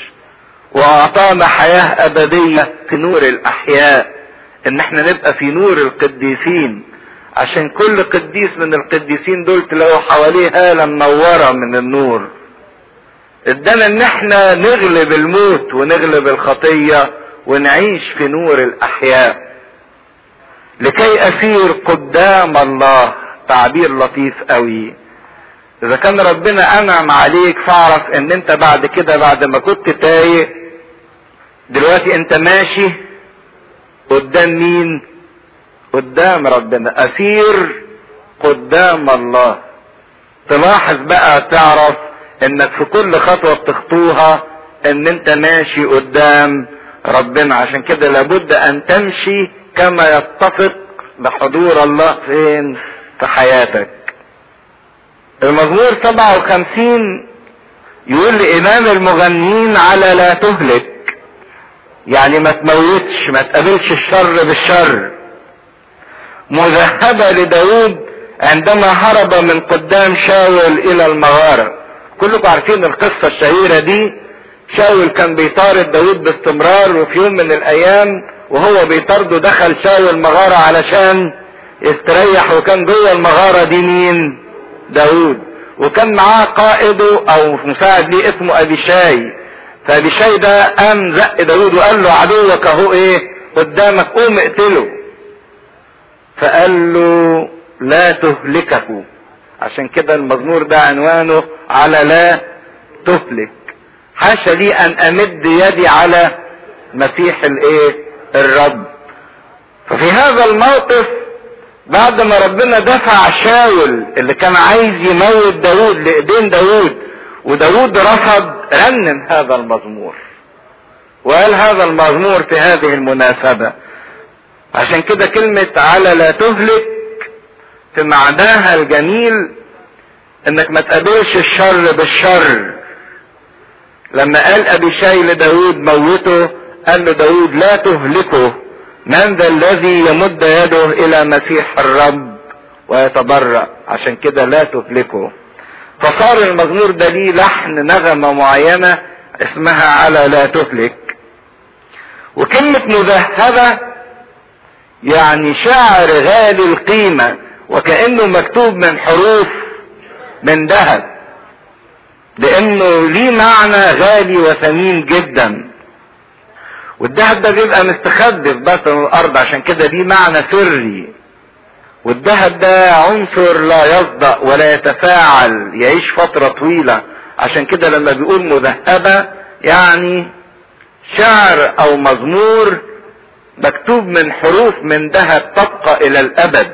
واعطانا حياة ابدية في نور الاحياء ان احنا نبقى في نور القديسين عشان كل قديس من القديسين دول تلاقوا حواليه هالة منورة من النور ادانا ان احنا نغلب الموت ونغلب الخطية ونعيش في نور الاحياء لكي اسير قدام الله تعبير لطيف قوي اذا كان ربنا انعم عليك فاعرف ان انت بعد كده بعد ما كنت تايه دلوقتي انت ماشي قدام مين قدام ربنا اسير قدام الله تلاحظ بقى تعرف انك في كل خطوة بتخطوها ان انت ماشي قدام ربنا عشان كده لابد ان تمشي كما يتفق بحضور الله فين في حياتك المزمور 57 يقول لإمام المغنين على لا تهلك يعني ما تموتش ما تقابلش الشر بالشر مذهبة لداود عندما هرب من قدام شاول الى المغارة كلكم عارفين القصة الشهيرة دي شاول كان بيطارد داود باستمرار وفي يوم من الايام وهو بيطارده دخل شاول مغارة علشان يستريح وكان جوه المغارة دي مين داود وكان معاه قائده او مساعد ليه اسمه ابيشاي فابيشاي ده قام زق داود وقال له عدوك اهو ايه قدامك قوم اقتله فقال له لا تهلكه عشان كده المزمور ده عنوانه على لا تهلك حاشا لي ان امد يدي على مسيح الايه الرب ففي هذا الموقف بعد ما ربنا دفع شاول اللي كان عايز يموت داود لايدين داود وداود رفض رنم هذا المزمور وقال هذا المزمور في هذه المناسبة عشان كده كلمة على لا تهلك في معناها الجميل انك ما تقابلش الشر بالشر لما قال ابي شاي لداود موته قال له داود لا تهلكه من ذا الذي يمد يده الى مسيح الرب ويتبرأ عشان كده لا تهلكه فصار المزمور ده ليه لحن نغمة معينة اسمها على لا تهلك وكلمة مذهبة يعني شعر غالي القيمة وكأنه مكتوب من حروف من ذهب لانه ليه معنى غالي وثمين جدا والذهب ده بيبقى مستخبي في باطن الارض عشان كده ليه معنى سري والذهب ده عنصر لا يصدأ ولا يتفاعل يعيش فترة طويلة عشان كده لما بيقول مذهبة يعني شعر او مزمور مكتوب من حروف من ذهب تبقى الى الابد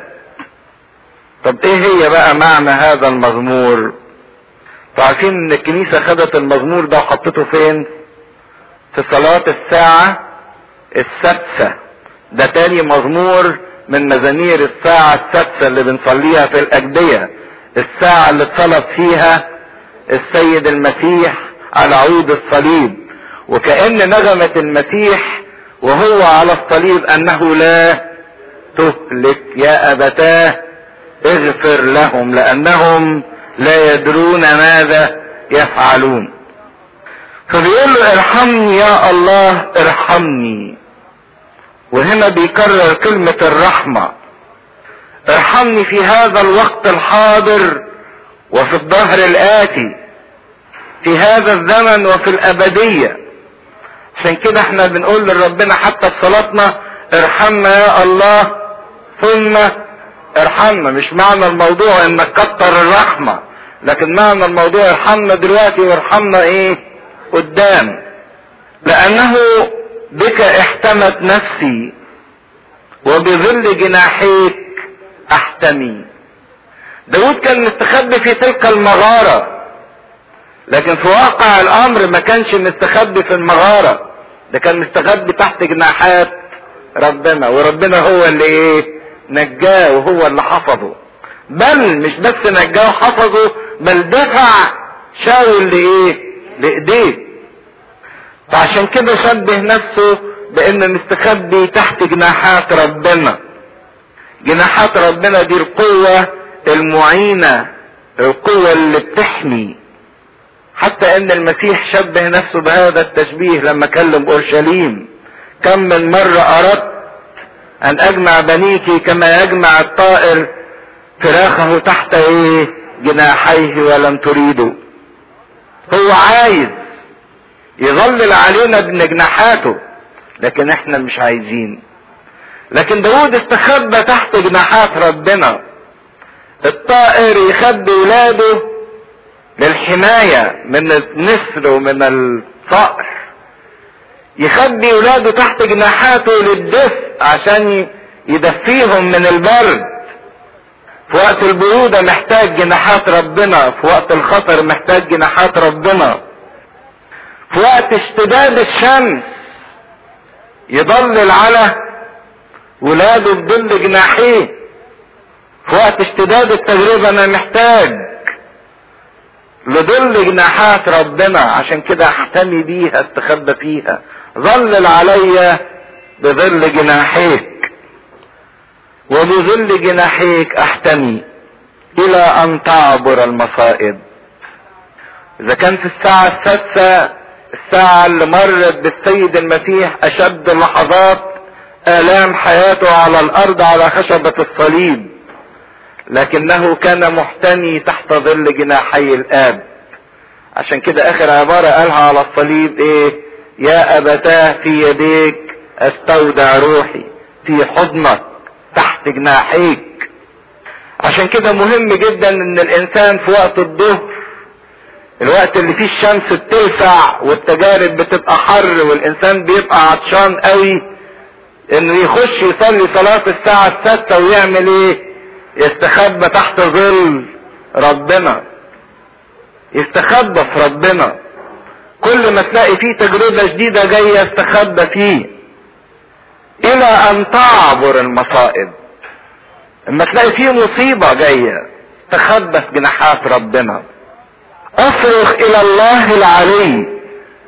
طب ايه هي بقى معنى هذا المزمور عارفين ان الكنيسة خدت المزمور ده وحطته فين في صلاة الساعة السادسة ده تاني مزمور من مزامير الساعة السادسة اللي بنصليها في الأجدية الساعة اللي اتصلب فيها السيد المسيح على عود الصليب وكأن نغمة المسيح وهو على الصليب أنه لا تهلك يا أبتاه اغفر لهم لأنهم لا يدرون ماذا يفعلون فبيقول له ارحمني يا الله ارحمني وهنا بيكرر كلمة الرحمة ارحمني في هذا الوقت الحاضر وفي الظهر الآتي في هذا الزمن وفي الأبدية عشان كده احنا بنقول لربنا حتى في صلاتنا ارحمنا يا الله ثم ارحمنا مش معنى الموضوع انك كتر الرحمة لكن معنى الموضوع ارحمنا دلوقتي وارحمنا ايه قدام لانه بك احتمت نفسي وبظل جناحيك احتمي داود كان مستخبي في تلك المغارة لكن في واقع الامر ما كانش مستخبي في المغارة ده كان مستخبي تحت جناحات ربنا وربنا هو اللي ايه نجاه وهو اللي حفظه بل مش بس نجاه وحفظه بل دفع شاول لايه لايديه فعشان كده شبه نفسه بان مستخبي تحت جناحات ربنا جناحات ربنا دي القوة المعينة القوة اللي بتحمي حتى ان المسيح شبه نفسه بهذا التشبيه لما كلم اورشليم كم من مرة اردت ان اجمع بنيك كما يجمع الطائر فراخه تحت ايه جناحيه ولم تريدوا هو عايز يظلل علينا بجناحاته لكن احنا مش عايزين لكن داود استخبى تحت جناحات ربنا الطائر يخبي ولاده للحماية من النسر ومن الصقر يخبي ولاده تحت جناحاته للدفء عشان يدفيهم من البرد في وقت البرودة محتاج جناحات ربنا في وقت الخطر محتاج جناحات ربنا في وقت اشتداد الشمس يضلل على ولاده بظل جناحيه في وقت اشتداد التجربة انا محتاج لظل جناحات ربنا عشان كده احتمي بيها استخبى فيها ظلل عليا بظل جناحيك وبظل جناحيك احتمي الى ان تعبر المصائب اذا كان في الساعة السادسة الساعة اللي مرت بالسيد المسيح اشد لحظات الام حياته على الارض على خشبة الصليب لكنه كان محتمي تحت ظل جناحي الاب عشان كده اخر عبارة قالها على الصليب ايه يا ابتاه في يديك استودع روحي في حضنك تحت جناحيك عشان كده مهم جدا ان الانسان في وقت الظهر الوقت اللي فيه الشمس بتلسع والتجارب بتبقى حر والانسان بيبقى عطشان قوي انه يخش يصلي صلاة الساعة الستة ويعمل ايه يستخبى تحت ظل ربنا يستخبى في ربنا كل ما تلاقي فيه تجربة جديدة جاية استخبى فيه الى ان تعبر المصائب اما تلاقي فيه مصيبة جاية استخبى في جناحات ربنا اصرخ الى الله العلي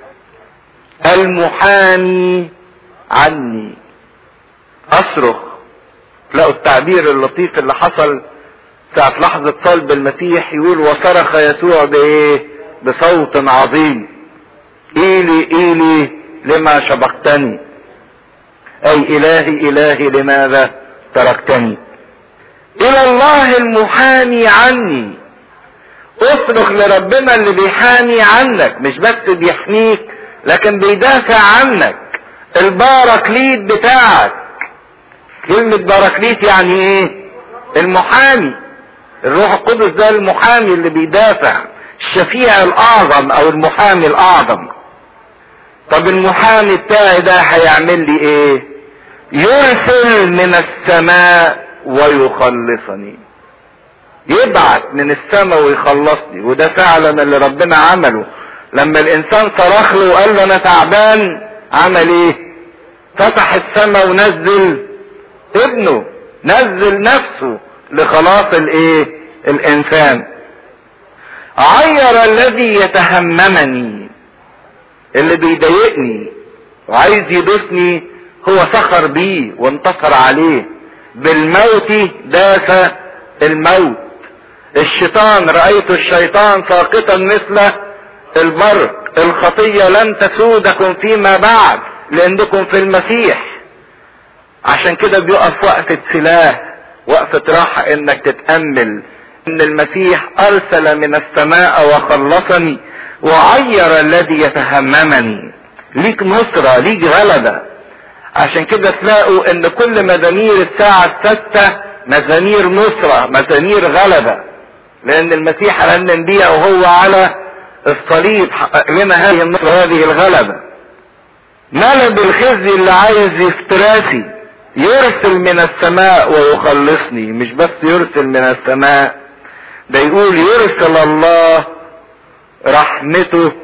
المحامي عني اصرخ تلاقوا التعبير اللطيف اللي حصل ساعة لحظة صلب المسيح يقول وصرخ يسوع بايه بصوت عظيم ايلي ايلي لما شبقتني اي الهي الهي لماذا تركتني الى الله المحامي عني اصرخ لربنا اللي بيحامي عنك مش بس بيحميك لكن بيدافع عنك الباركليت بتاعك كلمة باركليت يعني ايه المحامي الروح القدس ده المحامي اللي بيدافع الشفيع الاعظم او المحامي الاعظم طب المحامي بتاعي ده هيعمل لي ايه يرسل من السماء ويخلصني يبعت من السماء ويخلصني وده فعلا اللي ربنا عمله لما الانسان صرخ له وقال له انا تعبان عمل ايه فتح السماء ونزل ابنه نزل نفسه لخلاص الايه الانسان عير الذي يتهممني اللي بيضايقني وعايز يدوسني هو سخر بيه وانتصر عليه بالموت داس الموت الشيطان رأيت الشيطان ساقطا مثل البرق الخطية لن تسودكم فيما بعد لانكم في المسيح عشان كده بيقف وقفة سلاح وقفة راحة انك تتأمل ان المسيح ارسل من السماء وخلصني وعير الذي يتهممني ليك نصرة ليك غلبة عشان كده تلاقوا ان كل مزامير الساعة الستة مزامير نصرة مزامير غلبة لان المسيح رنم بيها وهو على الصليب حقق لنا هذه النصرة هذه الغلبة ملك الخزي اللي عايز يفتراسي يرسل من السماء ويخلصني مش بس يرسل من السماء ده يقول يرسل الله رحمته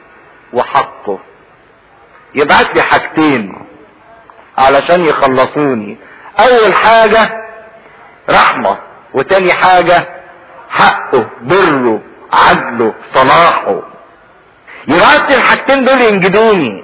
وحقه يبعت لي حاجتين علشان يخلصوني اول حاجة رحمة وتاني حاجة حقه بره عدله صلاحه يبعت لي الحاجتين دول ينجدوني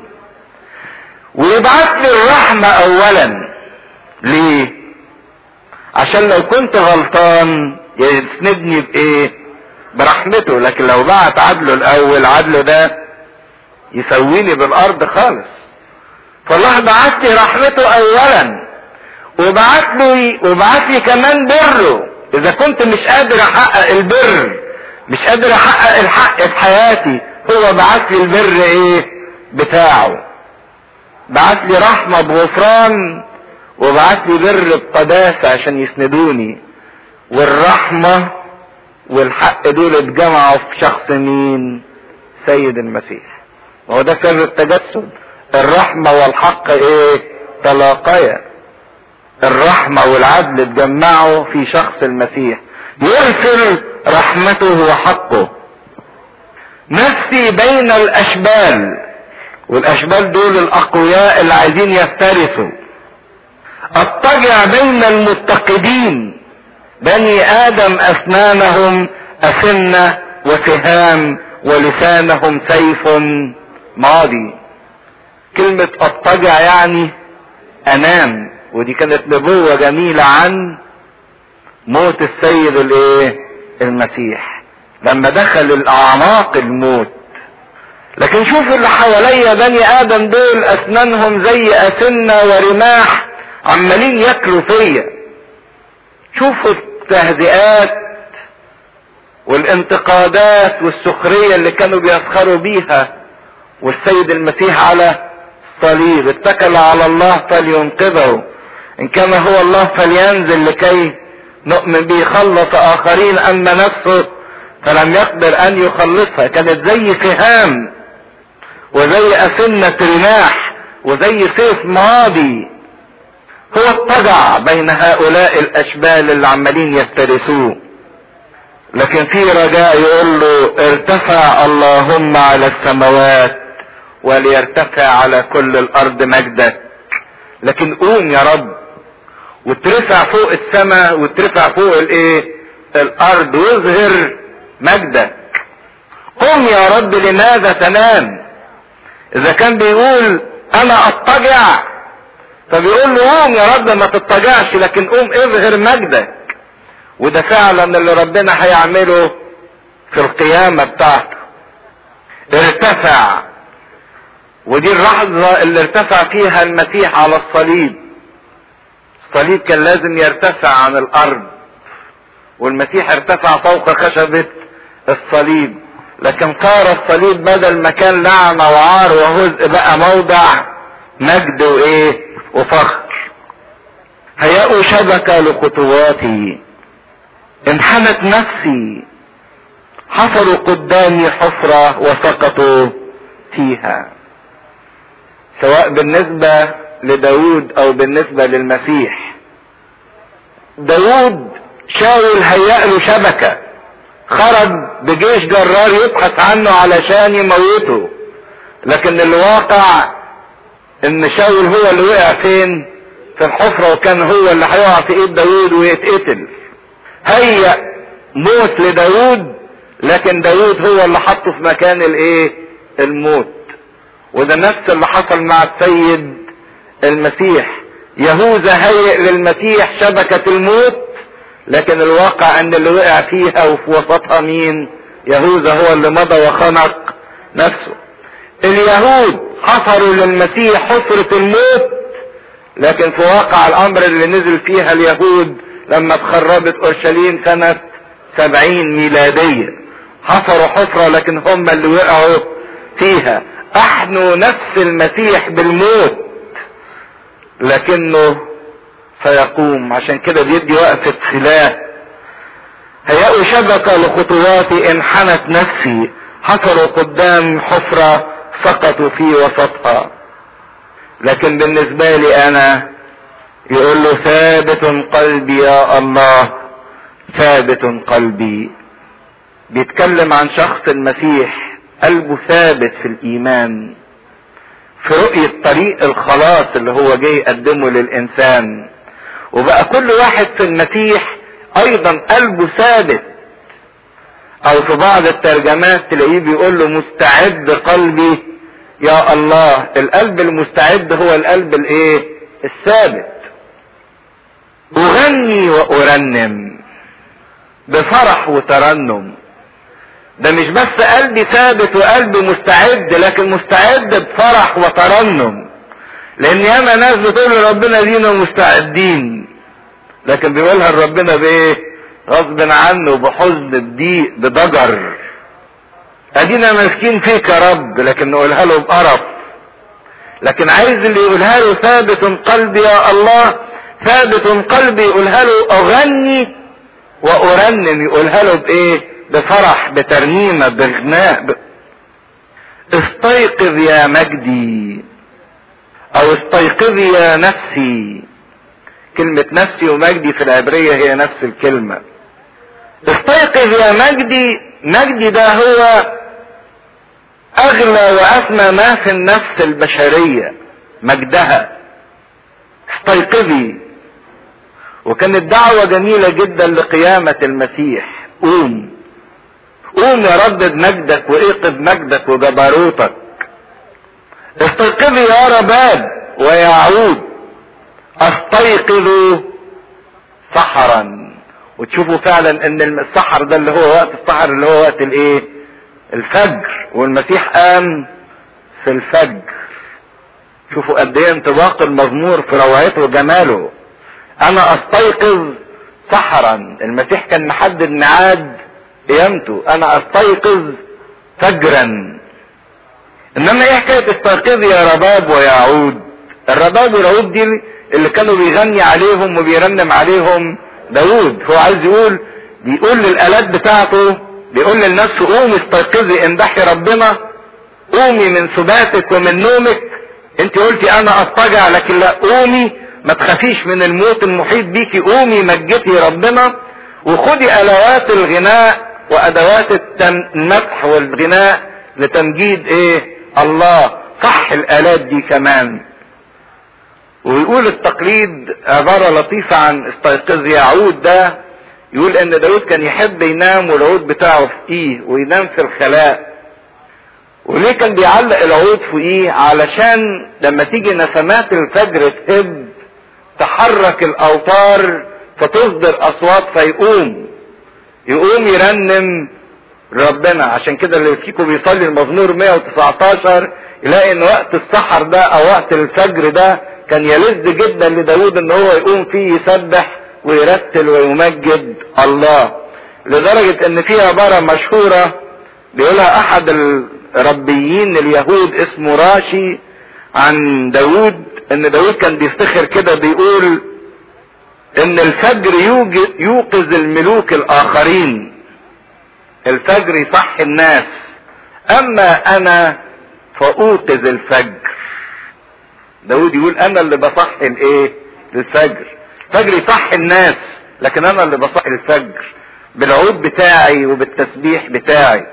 ويبعت لي الرحمة اولا ليه عشان لو كنت غلطان يسندني بايه برحمته لكن لو بعت عدله الاول عدله ده يسويني بالارض خالص فالله بعت لي رحمته اولا وبعت لي وبعت لي كمان بره اذا كنت مش قادر احقق البر مش قادر احقق الحق في حياتي هو بعت لي البر ايه بتاعه بعت لي رحمة بغفران وبعت لي بر بقداسة عشان يسندوني والرحمة والحق دول اتجمعوا في شخص مين سيد المسيح وهو ده سر التجسد الرحمة والحق ايه تلاقيا الرحمة والعدل اتجمعوا في شخص المسيح يرسل رحمته وحقه نفسي بين الاشبال والاشبال دول الاقوياء اللي عايزين يفترسوا اضطجع بين المتقدين بني ادم اسنانهم اسنة وسهام ولسانهم سيف ماضي كلمة اضطجع يعني انام ودي كانت نبوة جميلة عن موت السيد الايه المسيح لما دخل الاعماق الموت لكن شوف اللي حواليا بني ادم دول اسنانهم زي اسنة ورماح عمالين ياكلوا فيا شوفوا التهزئات والانتقادات والسخرية اللي كانوا بيسخروا بيها والسيد المسيح على الصليب اتكل على الله فلينقذه ان كان هو الله فلينزل لكي نؤمن به خلص اخرين اما نفسه فلم يقدر ان يخلصها كانت زي سهام وزي اسنة رماح وزي سيف ماضي هو اضطجع بين هؤلاء الاشبال اللي عمالين يفترسوه لكن في رجاء يقول له ارتفع اللهم على السماوات وليرتفع على كل الارض مجدك لكن قوم يا رب وترفع فوق السماء وترفع فوق الايه الارض واظهر مجدك قم يا رب لماذا تنام اذا كان بيقول انا اضطجع فبيقول له قوم يا رب ما تضطجعش لكن قوم اظهر مجدك وده فعلا اللي ربنا هيعمله في القيامة بتاعته ارتفع ودي اللحظة اللي ارتفع فيها المسيح على الصليب الصليب كان لازم يرتفع عن الارض والمسيح ارتفع فوق خشبة الصليب لكن صار الصليب بدل ما كان لعنة وعار وهزء بقى موضع مجد وايه وفخر هيأوا شبكة لخطواتي انحنت نفسي حفروا قدامي حفرة وسقطوا فيها سواء بالنسبة لداود او بالنسبة للمسيح داود شاول هيأ له شبكة خرج بجيش جرار يبحث عنه علشان يموته لكن الواقع ان شاول هو اللي وقع فين في الحفرة وكان هو اللي هيقع في ايد داود ويتقتل هيأ موت لداود لكن داود هو اللي حطه في مكان الايه الموت وده نفس اللي حصل مع السيد المسيح يهوذا هيئ للمسيح شبكة الموت لكن الواقع ان اللي وقع فيها وفي وسطها مين يهوذا هو اللي مضى وخنق نفسه اليهود حفروا للمسيح حفرة الموت لكن في واقع الامر اللي نزل فيها اليهود لما اتخربت اورشليم سنة سبعين ميلادية حفروا حفرة لكن هم اللي وقعوا فيها احنوا نفس المسيح بالموت لكنه سيقوم عشان كده بيدي وقفة سلاح هيأوا شبكة لخطواتي انحنت نفسي حفروا قدام حفرة سقطوا في وسطها لكن بالنسبة لي انا يقول له ثابت قلبي يا الله ثابت قلبي بيتكلم عن شخص المسيح قلبه ثابت في الايمان في رؤية طريق الخلاص اللي هو جاي يقدمه للانسان وبقى كل واحد في المسيح ايضا قلبه ثابت او في بعض الترجمات تلاقيه بيقول له مستعد قلبي يا الله القلب المستعد هو القلب الايه الثابت اغني وارنم بفرح وترنم ده مش بس قلبي ثابت وقلبي مستعد لكن مستعد بفرح وترنم لان ياما ناس بتقول لربنا دينا مستعدين لكن بيقولها لربنا بايه غصب عنه بحزن بضيق بضجر ادينا ماسكين فيك يا رب لكن نقولها له بقرف لكن عايز اللي يقولها له ثابت قلبي يا الله ثابت قلبي يقولها له اغني وارنم يقولها له بايه بفرح بترنيمة بغناء ب... استيقظ يا مجدي او استيقظي يا نفسي كلمة نفسي ومجدي في العبرية هي نفس الكلمة استيقظ يا مجدي مجدي ده هو اغلى واسمى ما في النفس البشرية مجدها استيقظي وكانت دعوة جميلة جدا لقيامة المسيح قوم قوم يا رب بمجدك وايقظ مجدك وجبروتك استيقظي يا رباب ويعود استيقظ سحرا وتشوفوا فعلا ان السحر ده اللي هو وقت السحر اللي هو وقت الايه الفجر والمسيح قام في الفجر شوفوا قد ايه انطباق المزمور في روعته وجماله انا استيقظ سحرا المسيح كان محدد ميعاد قيامته انا استيقظ فجرا انما ايه حكايه استيقظ يا رباب ويعود الرباب والعود دي اللي كانوا بيغني عليهم وبيرنم عليهم داود هو عايز يقول بيقول للالات بتاعته بيقول للناس قومي استيقظي امدحي ربنا قومي من سباتك ومن نومك انت قلتي انا اضطجع لكن لا قومي ما تخافيش من الموت المحيط بيكي قومي مجدي ربنا وخدي ادوات الغناء وادوات المدح والغناء لتمجيد ايه الله صح الالات دي كمان ويقول التقليد عبارة لطيفة عن استيقظ يعود ده يقول ان داود كان يحب ينام والعود بتاعه فوقيه وينام في الخلاء وليه كان بيعلق العود فوقيه علشان لما تيجي نسمات الفجر تهب تحرك الاوتار فتصدر اصوات فيقوم يقوم يرنم ربنا عشان كده اللي فيكم بيصلي المزمور 119 يلاقي ان وقت السحر ده او وقت الفجر ده كان يلذ جدا لداود ان هو يقوم فيه يسبح ويرتل ويمجد الله لدرجة ان في عبارة مشهورة بيقولها احد الربيين اليهود اسمه راشي عن داود ان داود كان بيفتخر كده بيقول ان الفجر يوقظ الملوك الاخرين الفجر يصحي الناس اما انا فاوقظ الفجر داود يقول انا اللي بصحي الايه الفجر الفجر يصحي الناس لكن انا اللي بصحي الفجر بالعود بتاعي وبالتسبيح بتاعي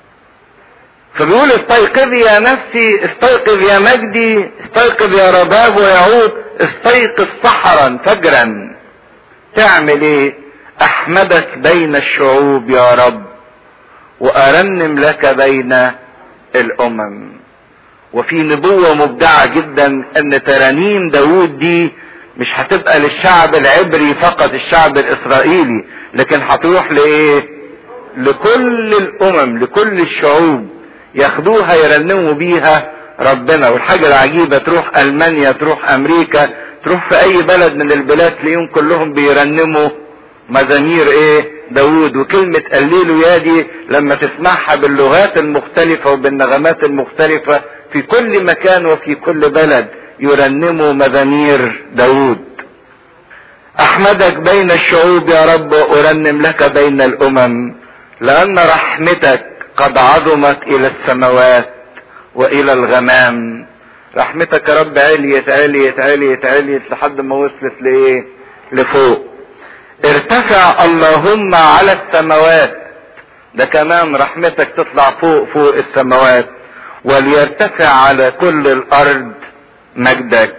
فبيقول استيقظي يا نفسي استيقظ يا مجدي استيقظ يا رباب ويعود استيقظ سحرا فجرا تعمل ايه احمدك بين الشعوب يا رب وارنم لك بين الامم وفي نبوة مبدعة جدا ان ترانيم داود دي مش هتبقى للشعب العبري فقط الشعب الاسرائيلي لكن هتروح لايه لكل الامم لكل الشعوب ياخدوها يرنموا بيها ربنا والحاجة العجيبة تروح المانيا تروح امريكا تروح في اي بلد من البلاد تلاقيهم كلهم بيرنموا مزامير ايه داود وكلمة قليلوا يا دي لما تسمعها باللغات المختلفة وبالنغمات المختلفة في كل مكان وفي كل بلد يرنموا مزامير داود احمدك بين الشعوب يا رب وارنم لك بين الامم لان رحمتك قد عظمت الى السماوات والى الغمام رحمتك يا رب عليت عليت عليت عليت لحد ما وصلت لايه لفوق ارتفع اللهم على السماوات ده كمان رحمتك تطلع فوق فوق السماوات وليرتفع على كل الارض مجدك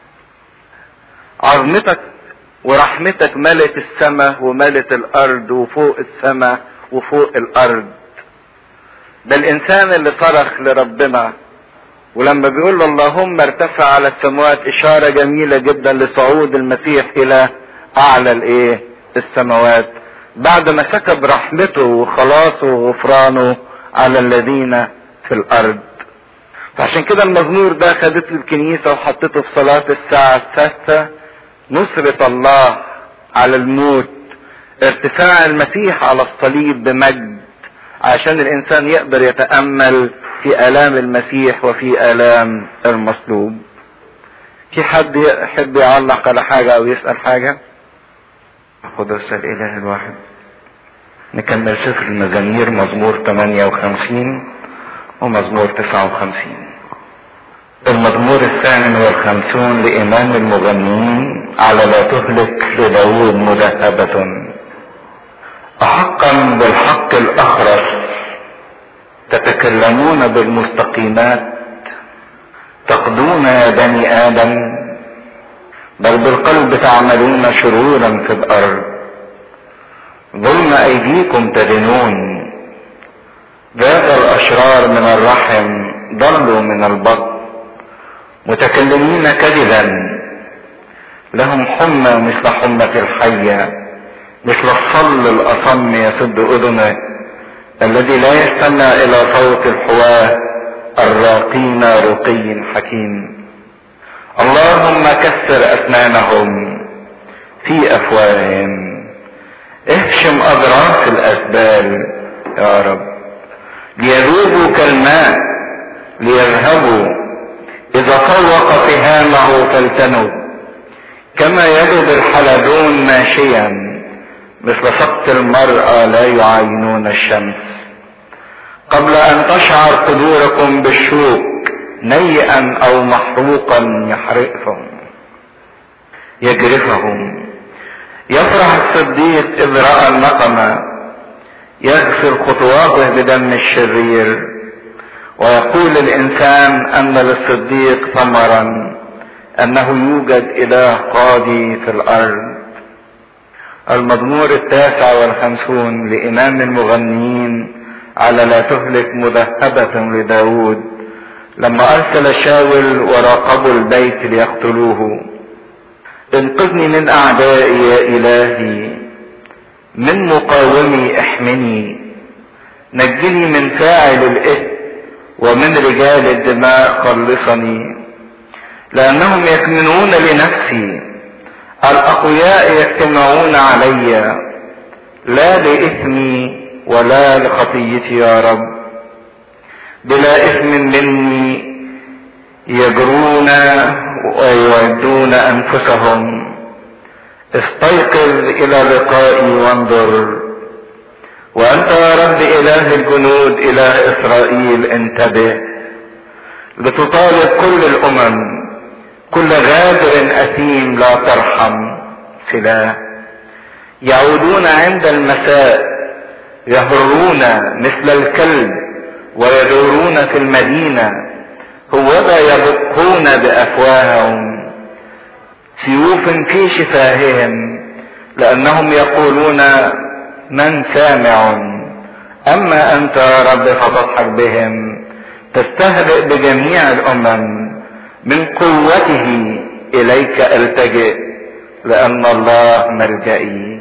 عظمتك ورحمتك ملت السماء وملت الارض وفوق السماء وفوق الارض ده الانسان اللي صرخ لربنا ولما بيقول له اللهم ارتفع على السماوات اشارة جميلة جدا لصعود المسيح الى اعلى الايه السماوات بعد ما سكب رحمته وخلاصه وغفرانه على الذين في الارض فعشان كده المزمور ده خدته الكنيسة وحطته في صلاة الساعة السادسة نصرة الله على الموت ارتفاع المسيح على الصليب بمجد عشان الانسان يقدر يتأمل في الام المسيح وفي الام المصلوب في حد يحب يعلق على حاجة او يسأل حاجة قدس الاله الواحد نكمل سفر المزامير مزمور 58 ومزمور 59 المزمور الثامن والخمسون لإمام المغنيين على لا تهلك لداود مذهبة أحقا بالحق الأخرس تتكلمون بالمستقيمات تقضون يا بني آدم بل بالقلب تعملون شرورا في الأرض ظلم أيديكم تدنون ذاك الأشرار من الرحم ضلوا من البطن متكلمين كذبا لهم حمى مثل حمى الحية مثل الصل الأصم يسد أذنه الذي لا يستمع إلى صوت الحواة الراقين رقي حكيم اللهم كسر أسنانهم في أفواههم اهشم أضراس الأسبال يا رب ليذوبوا كالماء ليذهبوا إذا طوق سهامه فالتنوا كما يذب الحلبون ماشيا مثل سقط المرأة لا يعاينون الشمس قبل أن تشعر قدوركم بالشوك نيئا أو محروقا يحرقهم يجرفهم يفرح الصديق إذ رأى النقمة يغسل خطواته بدم الشرير ويقول الإنسان أن للصديق ثمرا أنه يوجد إله قاضي في الأرض المزمور التاسع والخمسون لإمام المغنيين على لا تهلك مذهبة لداود لما أرسل شاول وراقبوا البيت ليقتلوه انقذني من أعدائي يا إلهي من مقاومي احمني نجني من فاعل الإثم ومن رجال الدماء خلصني لأنهم يكمنون لنفسي الأقوياء يجتمعون علي لا لإثمي ولا لخطيتي يا رب بلا إثم مني يجرون ويعدون أنفسهم استيقظ إلى لقائي وانظر وأنت يا رب إله الجنود إله إسرائيل انتبه لتطالب كل الأمم كل غادر أثيم لا ترحم سلاح يعودون عند المساء يهرون مثل الكلب ويدورون في المدينة هوذا يبقون بأفواههم سيوف في شفاههم لأنهم يقولون من سامع أما أنت يا رب فتضحك بهم تستهزئ بجميع الأمم من قوته إليك ألتجئ لأن الله ملجئي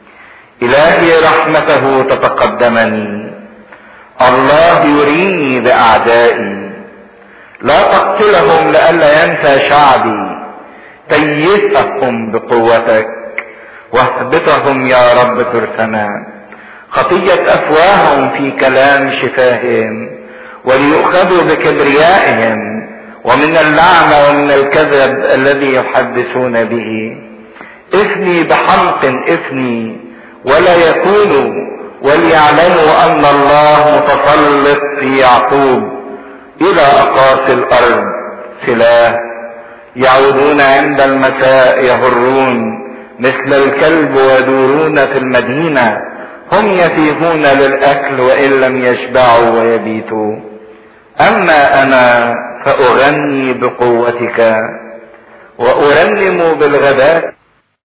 إلهي رحمته تتقدمني الله يريني بأعدائي لا تقتلهم لئلا ينسى شعبي تيسهم بقوتك واثبتهم يا رب ترسنا خطية أفواههم في كلام شفاههم وليؤخذوا بكبريائهم ومن اللعنة ومن الكذب الذي يحدثون به اثني بحمق اثني ولا يكونوا وليعلموا ان الله متسلط في يعقوب الى اقاصي الارض سلاح يعودون عند المساء يهرون مثل الكلب ويدورون في المدينة هم يتيهون للأكل وإن لم يشبعوا ويبيتوا أما أنا فأغني بقوتك وأرنم بالغداة